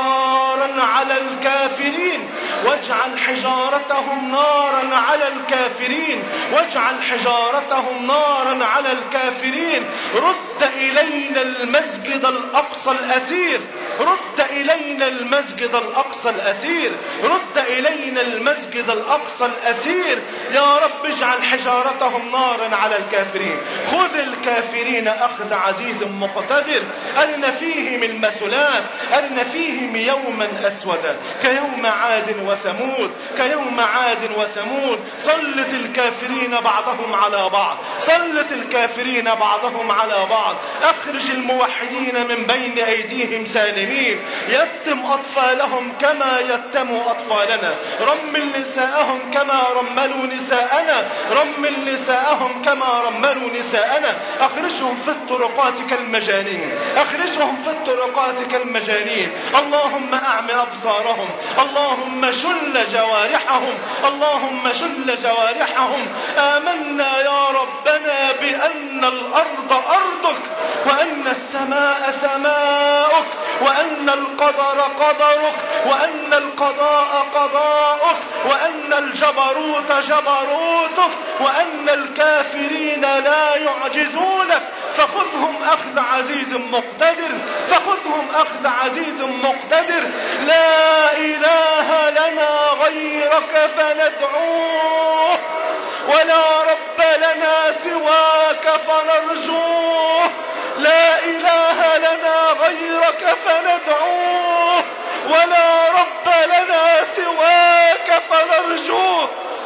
نارا على الكافرين واجعل حجارتهم نارا على الكافرين واجعل حجارتهم نارا على الكافرين رد إلى إلينا المسجد الأقصى الأسير رد إلينا المسجد الأقصى الأسير رد إلينا المسجد الأقصى الأسير يا رب اجعل حجارتهم نارا على الكافرين خذ الكافرين أخذ عزيز مقتدر أرنا فيهم المثلات أرنا فيهم يوما أسودا كيوم عاد وثمود كيوم عاد وثمود سلط الكافرين بعضهم على بعض سلط الكافرين بعضهم على بعض أخرج الموحدين من بين أيديهم سالمين يتم أطفالهم كما يتموا أطفالنا رمل نساءهم كما رملوا نساءنا رمل نساءهم كما رملوا نساءنا أخرجهم في الطرقات كالمجانين أخرجهم في الطرقات كالمجانين اللهم أعم أبصارهم اللهم شل جوارحهم اللهم شل جوارحهم آمنا يا ربنا بأن الأرض أرضك وأن السماء سماؤك وأن القدر قدرك وأن القضاء قضاؤك وأن الجبروت جبروتك وأن الكافرين لا يعجزونك فخذهم أخذ عزيز مقتدر فخذهم أخذ عزيز مقتدر لا إله لنا غيرك فندعوه ولا رب لنا سواك فنرجوه لا إله لنا غيرك فندعوه ولا رب لنا سواك فنرجوه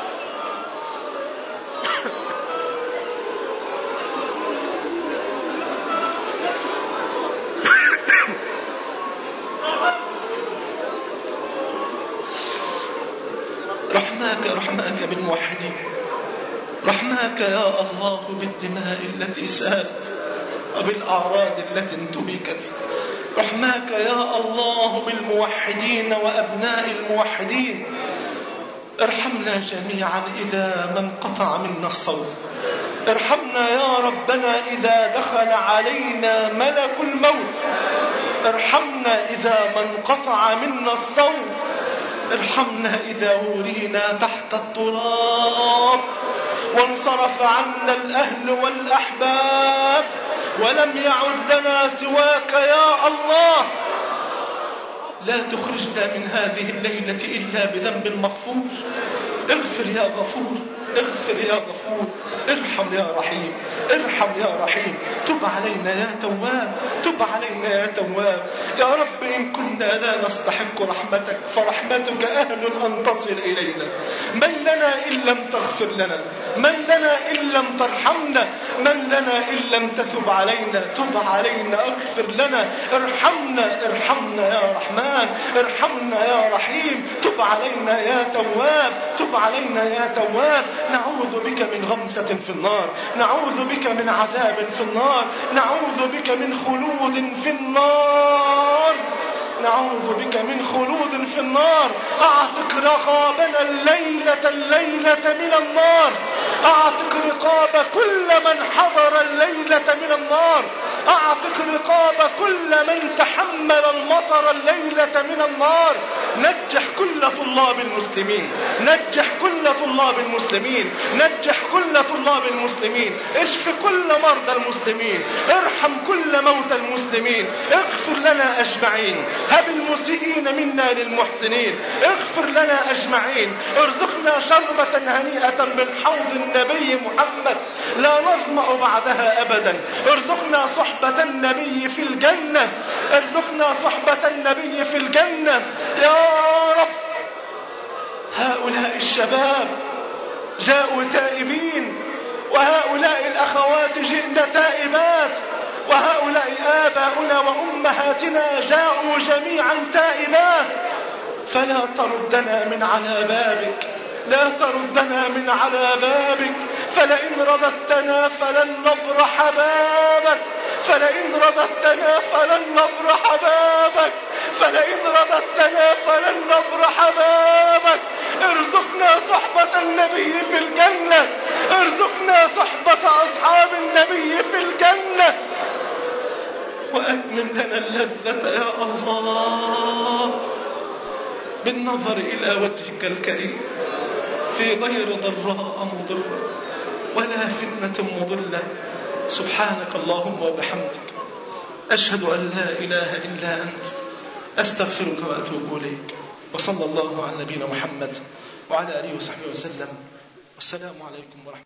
رحماك رحماك بالموحدين رحماك يا الله بالدماء التي سالت وبالأعراض التي انتهكت رحماك يا الله بالموحدين وأبناء الموحدين ارحمنا جميعا إذا ما انقطع منا الصوت ارحمنا يا ربنا إذا دخل علينا ملك الموت ارحمنا إذا ما انقطع منا الصوت ارحمنا إذا ورينا تحت التراب وانصرف عنا الأهل والأحباب ولم يعد لنا سواك يا الله لا تخرجنا من هذه الليلة إلا بذنب مغفور اغفر يا غفور اغفر يا غفور ارحم يا رحيم ارحم يا رحيم تب علينا يا تواب تب علينا يا تواب يا رب إن كنا لا نستحق رحمتك فرحمتك أهل أن تصل إلينا من لنا إن لم تغفر لنا من لنا إن لم ترحمنا من لنا إن لم تتب علينا تب علينا اغفر لنا ارحمنا ارحمنا يا رحمن ارحمنا يا رحيم تب علينا يا تواب تب علينا يا تواب نعوذ بك من غمسة في النار نعوذ بك من عذاب في النار نعوذ بك من خلود في النار نعوذ بك من خلود في النار اعتق رقابنا الليلة الليلة من النار اعتق رقاب كل من حضر الليلة من النار اعتق رقاب كل من تحمل المطر الليلة من النار نجح كل طلاب المسلمين نجح كل طلاب المسلمين نجح كل طلاب المسلمين اشف كل مرضى المسلمين ارحم كل موتى المسلمين اغفر لنا اجمعين هب المسيئين منا للمحسنين اغفر لنا اجمعين ارزقنا شربة هنيئة من حوض النبي محمد لا نظمأ بعدها ابدا ارزقنا صحبة النبي في الجنة ارزقنا صحبة النبي في الجنة يا رب هؤلاء الشباب جاءوا تائبين وهؤلاء الأخوات جئن تائبات وهؤلاء آباؤنا وأمهاتنا جاءوا جميعا تائبات فلا تردنا من على بابك لا تردنا من على بابك فلئن رددتنا فلن نبرح بابك فلئن رددتنا فلن نبرح بابك فلئن رددتنا فلن نبرح بابك ارزقنا صحبة النبي في الجنة ارزقنا صحبة أصحاب النبي في الجنة وأتمم لنا اللذة يا الله بالنظر إلى وجهك الكريم في غير ضراء مضرة ولا فتنة مضلة سبحانك اللهم وبحمدك أشهد أن لا إله إلا أنت أستغفرك وأتوب إليك وصلى الله على نبينا محمد وعلى آله وصحبه وسلم والسلام عليكم ورحمة الله